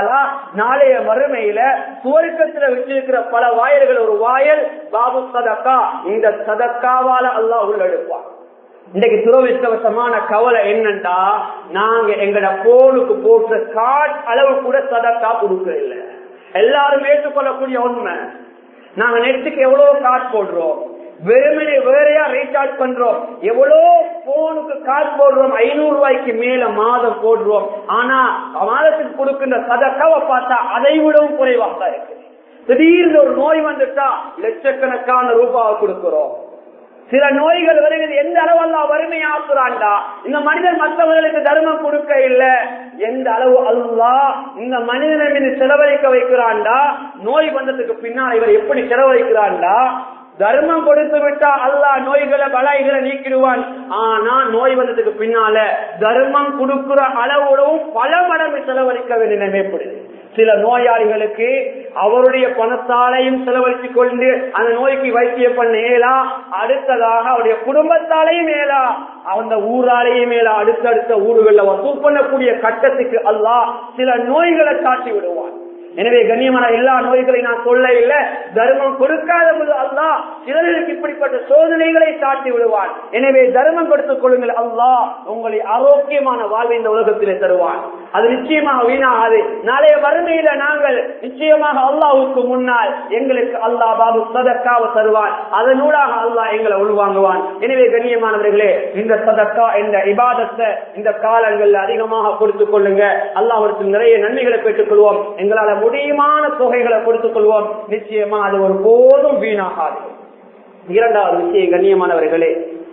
நாளைய வறுமையில சுவர்க்கத்துல வச்சிருக்கிற பல வாயல்கள் ஒரு வாயல் பாபு சதக்கா இந்த சதக்காவால அல்லாஹ் உள்ளெடுப்பான் இன்றைக்கு துரவிஷ்டவசமான கவலை என்னண்டா நாங்க எங்கட போனுக்கு போட்ட காட் அளவு கூட சதக்கா கொடுக்க இல்லை எல்லாரும் ஏற்றுக்கொள்ளக்கூடிய உண்மை நாங்க நெட்டுக்கு எவ்வளவு காட் போடுறோம் வெறுமனே வேறையா ரீசார்ஜ் பண்றோம் எவ்வளோ போனுக்கு காசு போடுறோம் ஐநூறு ரூபாய்க்கு மேல மாதம் போடுறோம் ஆனா மாதத்துக்கு கொடுக்கின்ற சதக்காவை பார்த்தா அதை விடவும் குறைவாக தான் இருக்கு திடீர்னு ஒரு நோய் வந்துட்டா லட்சக்கணக்கான ரூபாவை கொடுக்கிறோம் சில நோய்கள் வருகிறது எந்த அளவெல்லாம் வறுமையாக்குறான்டா இந்த மனிதன் மற்றவர்களுக்கு தர்மம் கொடுக்க இல்ல எந்த அளவு அல்லா இந்த மனிதனை மீது செலவழிக்க வைக்கிறான்டா நோய் வந்ததுக்கு பின்னால் இவர் எப்படி செலவழிக்கிறான்டா தர்மம் கொடுத்து விட்டா அல்லா நோய்களை பலாய்களை நீக்கிடுவான் ஆனா நோய் வந்ததுக்கு பின்னால தர்மம் கொடுக்கிற அளவோடவும் பல மடங்கு செலவழிக்க வேண்டிய நிலைமைப்படுது சில நோயாளிகளுக்கு அவருடைய பணத்தாலையும் செலவழித்து கொண்டு அந்த நோய்க்கு வைத்தியம் பண்ண இயலா அடுத்ததாக அவருடைய குடும்பத்தாலையும் மேலா அந்த ஊராலேயும் மேலா அடுத்தடுத்த ஊர்களில் வசூல் பண்ணக்கூடிய கட்டத்துக்கு அல்லாஹ் சில நோய்களை காட்டி விடுவான் எனவே கண்ணியமான எல்லா நோய்களையும் நான் சொல்ல இல்லை தர்மம் கொடுக்காத போது அல்லா சிலருக்கு இப்படிப்பட்ட சோதனைகளை காட்டி விடுவான் எனவே தர்மம் கொடுத்துக் கொள்ளுங்கள் அல்லா உங்களை ஆரோக்கியமான வாழ்வை இந்த உலகத்திலே தருவான் அது நிச்சயமாக வீணாகாது நாளைய வறுமையில நாங்கள் நிச்சயமாக அல்லாவுக்கு முன்னால் எங்களுக்கு அல்லாஹ் பாபு சதக்காவை தருவான் அதனூடாக அல்லாஹ் எங்களை உள்வாங்குவான் எனவே கண்ணியமானவர்களே இந்த சதக்கா இந்த இபாதத்தை இந்த காலங்கள்ல அதிகமாக கொடுத்துக் கொள்ளுங்க அல்லாஹ் நிறைய நன்மைகளை பெற்றுக் கொள்வோம் எங்களால முடியுமான தொகைகளை கொடுத்துக் கொள்வோம் நிச்சயமா அது ஒரு போதும் வீணாகாது இரண்டாவது விஷயம் கண்ணியமானவர்களே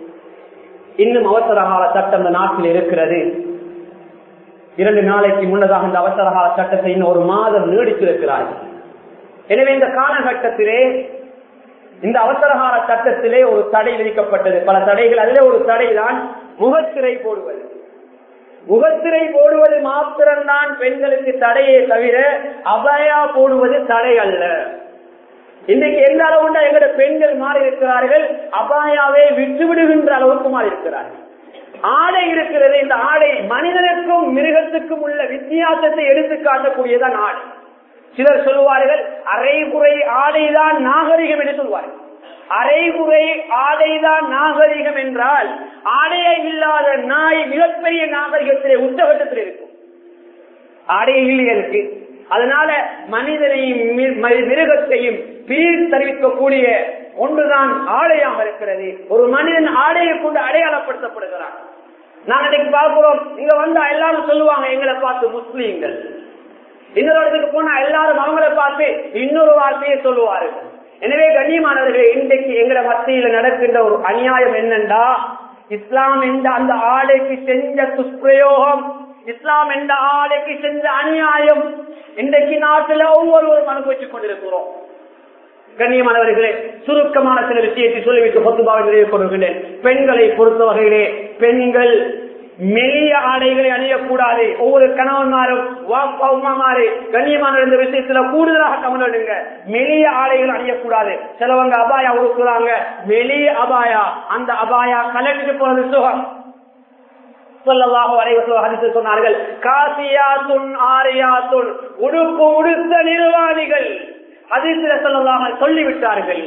இன்னும் அவசர கால சட்டம் இந்த நாட்டில் இருக்கிறது இரண்டு நாளைக்கு முன்னதாக இந்த அவசர கால சட்டத்தை இன்னும் ஒரு மாதம் நீடித்திருக்கிறார்கள் எனவே இந்த காலகட்டத்திலே இந்த அவசரகால சட்டத்திலே ஒரு தடை விதிக்கப்பட்டது பல தடைகள் அதிலே ஒரு தடை தான் முகத்திரை போடுவது முகத்திரை போடுவது மாத்திரம்தான் பெண்களுக்கு தடையே தவிர அபயா போடுவது தடை அல்ல இன்றைக்கு எந்த அளவுண்டா எங்கட பெண்கள் மாறி இருக்கிறார்கள் அபாயாவே விட்டு விடுகின்ற அளவுக்கு மாறி இருக்கிறார்கள் ஆடை இருக்கிறது இந்த ஆடை மனிதனுக்கும் மிருகத்துக்கும் உள்ள வித்தியாசத்தை எடுத்து காட்டக்கூடியதான் ஆடை சிலர் சொல்லுவார்கள் அரைகுறை ஆடைதான் நாகரிகம் என்று சொல்வார்கள் அரைகுறை ஆடைதான் நாகரிகம் என்றால் ஆடையை இல்லாத நாய் மிகப்பெரிய நாகரிகத்திலே உச்சகட்டத்தில் இருக்கும் ஆடையில் இருக்கு அதனால மனிதனையும் மிருகத்தையும் பீர் தெரிவிக்கக்கூடிய ஒன்றுதான் ஆடையாக இருக்கிறது ஒரு மனிதன் ஆடையை கொண்டு அடையாளப்படுத்தப்படுகிறான் நாங்க இன்னைக்கு பார்க்கிறோம் இங்க வந்தா எல்லாரும் சொல்லுவாங்க எங்களை பார்த்து முஸ்லீம்கள் இன்னொரு இடத்துக்கு போனா எல்லாரும் அவங்களை பார்த்து இன்னொரு வார்த்தையை சொல்லுவார்கள் எனவே கண்ணியமானவர்களே இன்றைக்கு எங்களை மத்தியில நடக்கின்ற ஒரு அநியாயம் என்னண்டா இஸ்லாம் என்ற அந்த ஆடைக்கு செஞ்ச துஷ்பிரயோகம் இஸ்லாம் என்ற ஆடைக்கு செஞ்ச அநியாயம் இன்றைக்கு நாட்டில் ஒவ்வொருவரும் அனுபவித்துக் கொண்டிருக்கிறோம் கண்ணியமானவர்களே சுருக்கமான சில விஷயத்தை சொல்லிவிட்டு பொத்துபாவை நிறைவு கொள்கிறேன் பெண்களை பொறுத்த வகையிலே பெண்கள் மெல்லிய ஆடைகளை அணியக்கூடாது ஒவ்வொரு கணவன்மாரும் வாப்பா உமாமாரு கண்ணியமான இந்த விஷயத்துல கூடுதலாக கவனிடுங்க மெலிய ஆடைகள் அணியக்கூடாது சிலவங்க அபாயா உடுக்குறாங்க மெலிய அபாயா அந்த அபாயா கலட்டிட்டு போறது சுகம் சொல்லலாக வரைவு சொன்னார்கள் காசியாத்துன் ஆரியாத்துன் உடுப்பு உடுத்த நிர்வாணிகள் அதிர்ச்சில சொல்லலாக சொல்லிவிட்டார்கள்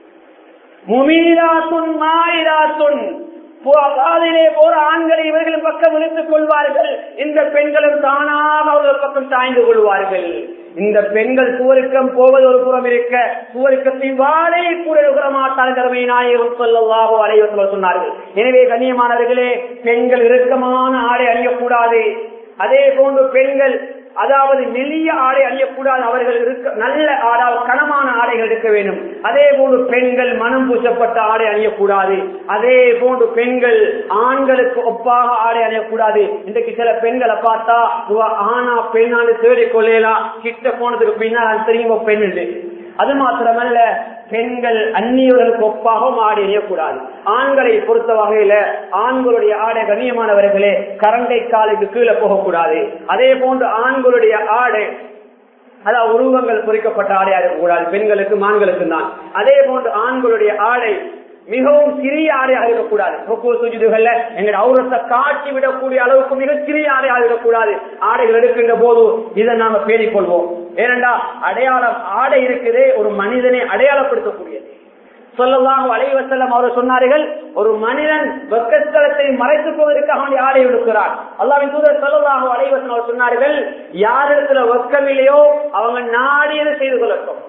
முமீராத்துன் மாயிராத்துன் பாதையிலே போற ஆண்களை இவர்கள் பக்கம் இழுத்துக் கொள்வார்கள் இந்த பெண்களும் தானாக அவர்கள் பக்கம் சாய்ந்து கொள்வார்கள் இந்த பெண்கள் சுவருக்கம் போவது ஒரு புறம் இருக்க சுவருக்கத்தின் வாழை கூட நுகர மாட்டார்கள் நாயகம் சொல்லவாக அலைவசல சொன்னார்கள் எனவே கண்ணியமானவர்களே பெண்கள் இறுக்கமான ஆடை அணியக்கூடாது அதே போன்று பெண்கள் அதாவது மெல்லிய ஆடை அணியக்கூடாது அவர்கள் இருக்க நல்ல ஆடால் கனமான ஆடைகள் இருக்க வேண்டும் அதே போன்று பெண்கள் மனம் பூசப்பட்ட ஆடை அணியக்கூடாது அதே போன்று பெண்கள் ஆண்களுக்கு ஒப்பாக ஆடை அணியக்கூடாது இன்றைக்கு சில பெண்களை பார்த்தா இவ ஆனா பெண்ணாண்டு தேடி கொள்ளையலாம் கிட்ட போனதுக்கு பின்னால் தெரியும் பெண் என்று அது மாத்திரமல்ல பெண்கள் அந்நியவர்களுக்கு ஒப்பாகவும் ஆடை அணியக்கூடாது ஆண்களை பொறுத்த வகையில ஆண்களுடைய ஆடை கண்ணியமானவர்களே கரண்டை காலுக்கு கீழே போகக்கூடாது அதே போன்று ஆண்களுடைய ஆடை அதாவது உருவங்கள் பொறிக்கப்பட்ட ஆடையாக இருக்கக்கூடாது பெண்களுக்கும் ஆண்களுக்கும் தான் அதே போன்று ஆண்களுடைய ஆடை மிகவும் சிறிய ஆடையாக இருக்கக்கூடாது ருக்கு சுஜிதுகள்ல எங்க அவுரத்தை காட்டி விடக்கூடிய அளவுக்கு மிக சிறிய ஆடையாக இருக்கக்கூடாது ஆடைகள் எடுக்கின்ற போது இதை நாம பேணிக் கொள்வோம் ஏனென்றா அடையாளம் ஆடை இருக்குதே ஒரு மனிதனை அடையாளப்படுத்தக்கூடியது சொல்லலாம் அலைவசல்லம் அவர் சொன்னார்கள் ஒரு மனிதன் வெக்கஸ்தலத்தை மறைத்துக் கொள்வதற்காக வேண்டிய ஆடை எடுக்கிறார் அல்லாவின் தூதர் சொல்லலாம் அலைவசன் அவர் சொன்னார்கள் யாரிடத்துல வெக்கமில்லையோ அவங்க நாடியதை செய்து கொள்ளட்டும்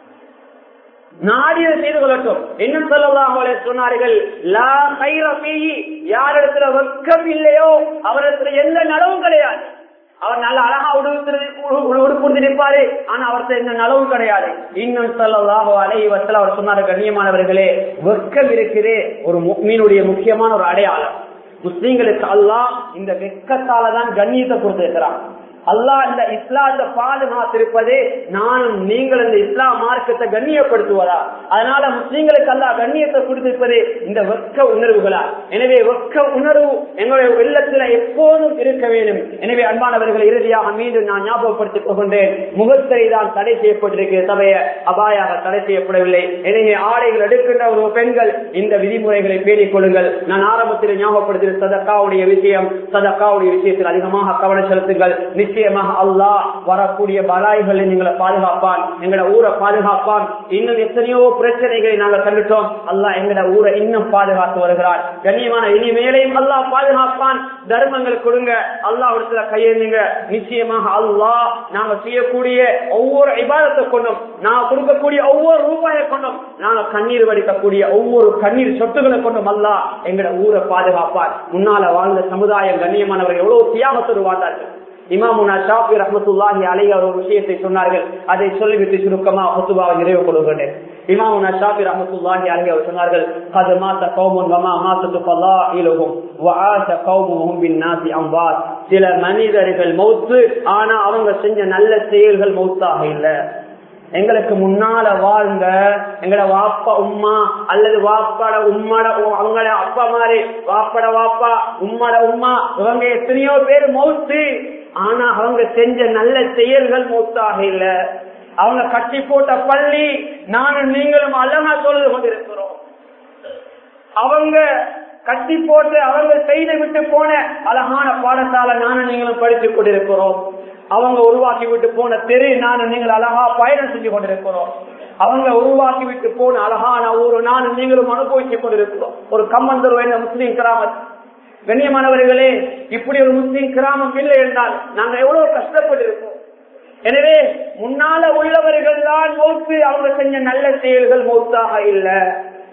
நாடியதை செய்து கொள்ளட்டும் இன்னும் சொல்லலாம் சொன்னார்கள் லா கைரபி யாரிடத்துல வெக்கம் இல்லையோ அவரிடத்துல எந்த நலவும் கிடையாது அவர் நல்ல அழகா உடுப்புந்து நிற்பாரு ஆனா அவர்கிட்ட எந்த நலவும் கிடையாது இன்னும் சொல்லலாக அலைவசல் அவர் சொன்னார் கண்ணியமானவர்களே வெக்கம் இருக்கிறே ஒரு மீனுடைய முக்கியமான ஒரு அடையாளம் முஸ்லீம்களுக்கு அல்லாஹ் இந்த வெக்கத்தாலதான் கண்ணியத்தை கொடுத்திருக்கிறான் அல்லாஹ் இந்த இஸ்லாத்தை பாதுகாத்திருப்பதே நானும் நீங்கள் இந்த இஸ்லாம் மார்க்கத்தை கண்ணியப்படுத்துவதா அதனால முஸ்லீம்களுக்கு அல்லாஹ் கண்ணியத்தை கொடுத்திருப்பது இந்த வெக்க உணர்வுகளா எனவே வெக்க உணர்வு எங்களுடைய வெள்ளத்துல எப்போதும் இருக்க வேண்டும் எனவே அன்பானவர்கள் இறுதியாக மீண்டும் நான் ஞாபகப்படுத்திக் கொள்கின்றேன் முகத்திரை தான் தடை செய்யப்பட்டிருக்கிற சபைய அபாயாக தடை செய்யப்படவில்லை எனவே ஆடைகள் எடுக்கின்ற ஒரு பெண்கள் இந்த விதிமுறைகளை பேணிக் கொள்ளுங்கள் நான் ஆரம்பத்தில் ஞாபகப்படுத்திய சதக்காவுடைய விஷயம் சதக்காவுடைய விஷயத்தில் அதிகமாக கவனம் செலுத்துங்கள் நிச்சயமாக அல்லாஹ் வரக்கூடிய பலாய்களை எங்களை பாதுகாப்பான் எங்களோட ஊரை பாதுகாப்பான் இன்னும் எத்தனையோ பிரச்சனைகளை நாங்கள் கண்டுட்டோம் அல்லாஹ் எங்களோட ஊரை இன்னும் பாதுகாத்து வருகிறார் கண்ணியமான இனிமேலையும் அல்லாஹ் பாதுகாப்பான் தர்மங்கள் கொடுங்க அல்லாஹ் இடத்துல கையெழுந்துங்க நிச்சயமாக அல்லாஹ் நாங்க செய்யக்கூடிய ஒவ்வொரு இபாதத்தை கொண்டும் நான் கொடுக்கக்கூடிய ஒவ்வொரு ரூபாயை கொண்டும் நாங்க கண்ணீர் வடிக்கக்கூடிய ஒவ்வொரு கண்ணீர் சொட்டுகளை கொண்டும் அல்லாஹ் எங்களோட ஊரை பாதுகாப்பார் முன்னால வாழ்ந்த சமுதாயம் கண்ணியமானவர்கள் எவ்வளவு தியாகத்தோடு வாழ்ந்தார்கள் இமாமுனா ஷாஃபி ரஹமத்துல்லாஹி அலை அவர் ஒரு விஷயத்தை சொன்னார்கள் அதை சொல்லிவிட்டு சுருக்கமா ஹுத்துபாவை நிறைவு கொள்கிறேன் இமாமுனா ஷாஃபி ரஹமத்துல்லாஹி அலை அவர் சொன்னார்கள் قد مات قوم وما ماتت فضائلهم وعاش قومهم بالناس اموات சில மனிதர்கள் மௌத்து ஆனா அவங்க செஞ்ச நல்ல செயல்கள் மௌத்தாக இல்ல எங்களுக்கு முன்னால வாழ்ந்த எங்கட வாப்பா உம்மா அல்லது வாப்பாட உம்மாட அவங்கள அப்பா மாதிரி வாப்பட வாப்பா உம்மாட உம்மா இவங்க எத்தனையோ பேர் மௌத்து ஆனா அவங்க செஞ்ச நல்ல செயல்கள் மௌத்தாக இல்ல அவங்க கட்டி போட்ட பள்ளி நானும் நீங்களும் அழகா சொல்ல கொண்டிருக்கிறோம் அவங்க கட்டி போட்டு அவங்க செய்து விட்டு போன அழகான பாடசாலை நானும் நீங்களும் படித்துக் கொண்டிருக்கிறோம் அவங்க உருவாக்கி விட்டு போன தெரு நானும் நீங்கள் அழகா பயணம் செஞ்சு கொண்டிருக்கிறோம் அவங்க உருவாக்கி விட்டு போன அழகான ஊரு நானும் நீங்களும் அனுபவித்துக் கொண்டிருக்கிறோம் ஒரு கம்மந்தர் என்ற முஸ்லீம் கிராமம் கண்ணியமானவர்களே இப்படி ஒரு முஸ்லீம் கிராமம் இல்லை என்றால் நாங்க எவ்வளவு கஷ்டப்பட்டிருக்கோம் எனவே முன்னால உள்ளவர்கள் தான் மௌத்து அவங்க செஞ்ச நல்ல செயல்கள் மௌத்தாக இல்ல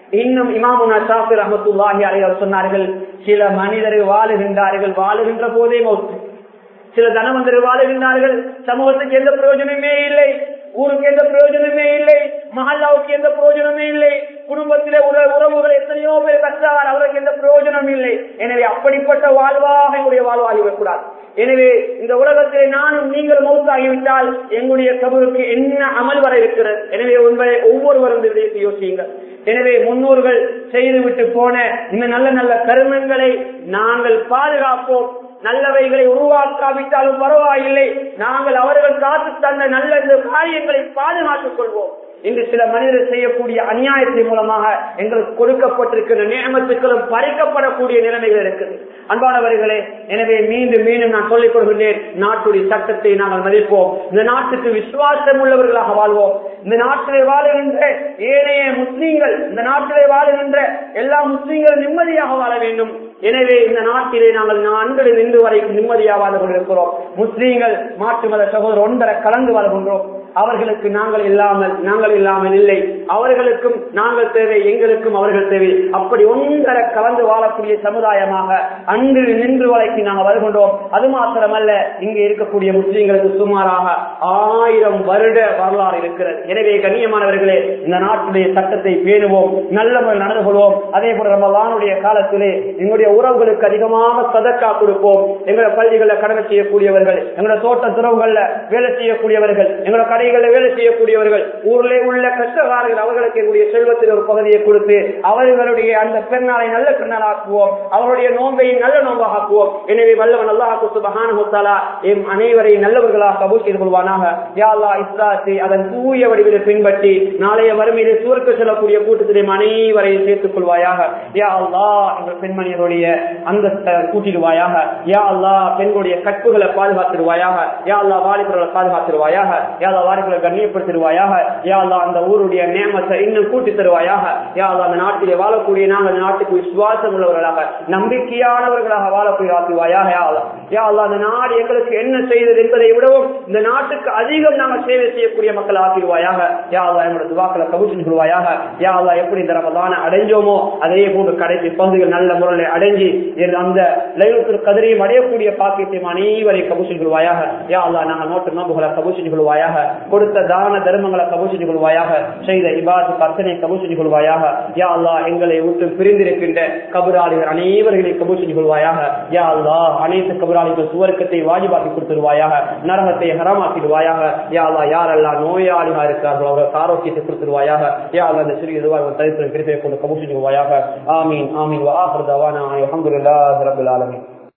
இன்னும் இமாமுனா சாஃபி ரஹமத்துல்லாஹி அலைவர் சொன்னார்கள் சில மனிதர்கள் வாழுகின்றார்கள் வாழுகின்ற போதே மௌத்து சில தனவந்தர் வாழுகின்றார்கள் சமூகத்துக்கு எந்த பிரயோஜனமே இல்லை ஊருக்கு எந்த பிரயோஜனமே இல்லை மஹல்லாவுக்கு எந்த பிரயோஜனமே இல்லை குடும்பத்திலே உற உறவுகள் எத்தனையோ பேர் கற்றார் அவருக்கு எந்த பிரயோஜனம் இல்லை எனவே அப்படிப்பட்ட வாழ்வாக எங்களுடைய வாழ்வாகிவிடக்கூடாது எனவே இந்த உலகத்திலே நானும் நீங்கள் மௌத்தாகிவிட்டால் எங்களுடைய கபருக்கு என்ன அமல் வர இருக்கிறது எனவே உண்மை ஒவ்வொருவரும் இந்த விடயத்தை யோசியுங்கள் எனவே முன்னோர்கள் செய்துவிட்டு போன இந்த நல்ல நல்ல கருமங்களை நாங்கள் பாதுகாப்போம் நல்லவைகளை உருவாக்காவிட்டாலும் பரவாயில்லை நாங்கள் அவர்கள் காத்து தந்த நல்ல இந்த காரியங்களை பாதுகாத்துக் கொள்வோம் இன்று சில மனிதர்கள் செய்யக்கூடிய அநியாயத்தின் மூலமாக எங்களுக்கு கொடுக்கப்பட்டிருக்கிற நியமத்துக்களும் பறிக்கப்படக்கூடிய நிலைமைகள் இருக்குது அன்பானவர்களே எனவே மீண்டும் மீண்டும் நான் சொல்லிக் கொள்கின்றேன் நாட்டுடைய சட்டத்தை நாங்கள் மதிப்போம் இந்த நாட்டுக்கு விசுவாசம் உள்ளவர்களாக வாழ்வோம் இந்த நாட்டிலே வாழுகின்ற ஏனைய முஸ்லீம்கள் இந்த நாட்டிலே வாழுகின்ற எல்லா முஸ்லீம்களும் நிம்மதியாக வாழ வேண்டும் எனவே இந்த நாட்டிலே நாங்கள் நான்கு நின்று வரைக்கும் நிம்மதியாக வாழ்ந்து கொண்டிருக்கிறோம் முஸ்லீம்கள் மாற்று மத சகோதரர் ஒன்றரை கலந்து வாழ்கின்றோம் அவர்களுக்கு நாங்கள் இல்லாமல் நாங்கள் இல்லாமல் இல்லை அவர்களுக்கும் நாங்கள் தேவை எங்களுக்கும் அவர்கள் தேவை அப்படி ஒன்றரை கலந்து வாழக்கூடிய சமுதாயமாக அன்று நின்று வரைக்கும் நாங்கள் வருகின்றோம் அது மாத்திரமல்ல இங்கே இருக்கக்கூடிய முஸ்லீம்களுக்கு சுமாராக ஆயிரம் வருட வரலாறு இருக்கிறது எனவே கண்ணியமானவர்களே இந்த நாட்டுடைய சட்டத்தை பேணுவோம் நல்ல முறையில் நடந்து கொள்வோம் அதே போல ரமலானுடைய காலத்திலே எங்களுடைய உறவுகளுக்கு அதிகமாக சதக்கா கொடுப்போம் எங்களுடைய பள்ளிகளில் கடமை செய்யக்கூடியவர்கள் எங்களுடைய தோட்ட துறவுகள்ல வேலை செய்யக்கூடியவர்கள் எங்களுடைய கடைகளில் வேலை செய்யக்கூடியவர்கள் ஊரிலே உள்ள கஷ்டகாரர்கள் அவர்களுக்கு எங்களுடைய செல்வத்தில் ஒரு பகுதியை கொடுத்து அவர்களுடைய அந்த பெருநாளை நல்ல பெருநாளாக்குவோம் அவருடைய நோன்பை நல்ல நோம்பாக ஆக்குவோம் எனவே வல்லவன் அல்லாஹ் சுபஹானஹுத்தாலா எம் அனைவரையும் நல்லவர்களாக கபூல் செய்து கொள்வானாக யா அல்லாஹ் இஸ்லாத்தை அதன் தூய வடிவில் பின்பற்றி நாளைய வறுமையிலே சூருக்கு செல்லக்கூடிய கூட்டத்திலே அனைவரையும் சேர்த்துக் கொள்வாயாக யா அல்லாஹ் எங்கள் பெண்மணியருடைய அந்த கூட்டிடுவாயாக யா அல்லாஹ் பெண்களுடைய கற்புகளை பாதுகாத்திடுவாயாக யா அல்லாஹ் வாலிபர்களை பாதுகாத்திடுவாயாக யா அல்லாஹ் வாலிபர்களை கண்ணியப்படுத்திடுவாயாக யா அல்லாஹ் அந்த ஊருடைய நேமத்தை இன்னும் கூட்டி தருவாயாக யா அல்லாஹ் அந்த நாட்டிலே வாழக்கூடிய நாங்கள் அந்த நாட்டுக்கு விசுவாசம் உள்ளவர்களாக நம்பிக்கையானவர்களாக வாழக்கூடிய ஆக்குவாயாக யா அல்லாஹ் யா அல்லாஹ் அந்த நாடு எங்களுக்கு என்ன செய்தது என்பதை விடவும் இந்த நாட்டுக்கு அதிகம் நாங்கள் சேவை செய்யக்கூடிய மக்கள் ஆக்கிடுவாயாக யா அல்லாஹ் எங்களுடைய துவாக்களை கபூல் செஞ்சு கொள்வாயாக யா அல்லாஹ் எப்படி இந்த ரமதான அடைஞ்சோமோ அதே போன்று கடைசி பகுதிகள் நல்ல முறையில் அடைஞ்சி அந்த லைலத்தில் கதிரையும் அடையக்கூடிய பாக்கியத்தையும் அனைவரையும் கபூல் செஞ்சு கொள்வாயாக யா அல்லாஹ் நாங்கள் நோட்டு நோம்புகளை கபூல் செஞ்சு கொள்வாயாக கொடுத்த தான தர்மங்களை கபூல் செஞ்சு கொள்வாயாக செய்த இபாது பர்த்தனை கபூல் செஞ்சு கொள்வாயாக யா அல்லாஹ் எங்களை விட்டு பிரிந்திருக்கின்ற கபுராளிகள் அனைவர்களையும் கபூல் செஞ்சு கொள்வாயாக யா அல்லாஹ் அனைத்து கபுராளிகள் சுவர்க்கத்தை வாஜிபாக்கி கொடுத்துருவாயாக நரகத்தை ஹரமாக்கிடுவாயாக யா அல்லாஹ் யாரெல்லாம் நோயாளிகா இருக்கிறார்களோ அவர்களுக்கு ஆரோக்கியத்தை கொடுத்துருவாயாக யா அல்லாஹ் இந்த சிறிய இதுவாக தரித்திரம் கிடைப்பதை கொண்டு கபூல் செஞ்சு கொள்வாயாக ஆமீன் ஆமீன் வா ஆஹர் தவானா அல்ஹம்துலில்லாஹி ரப்பில் ஆலமீன்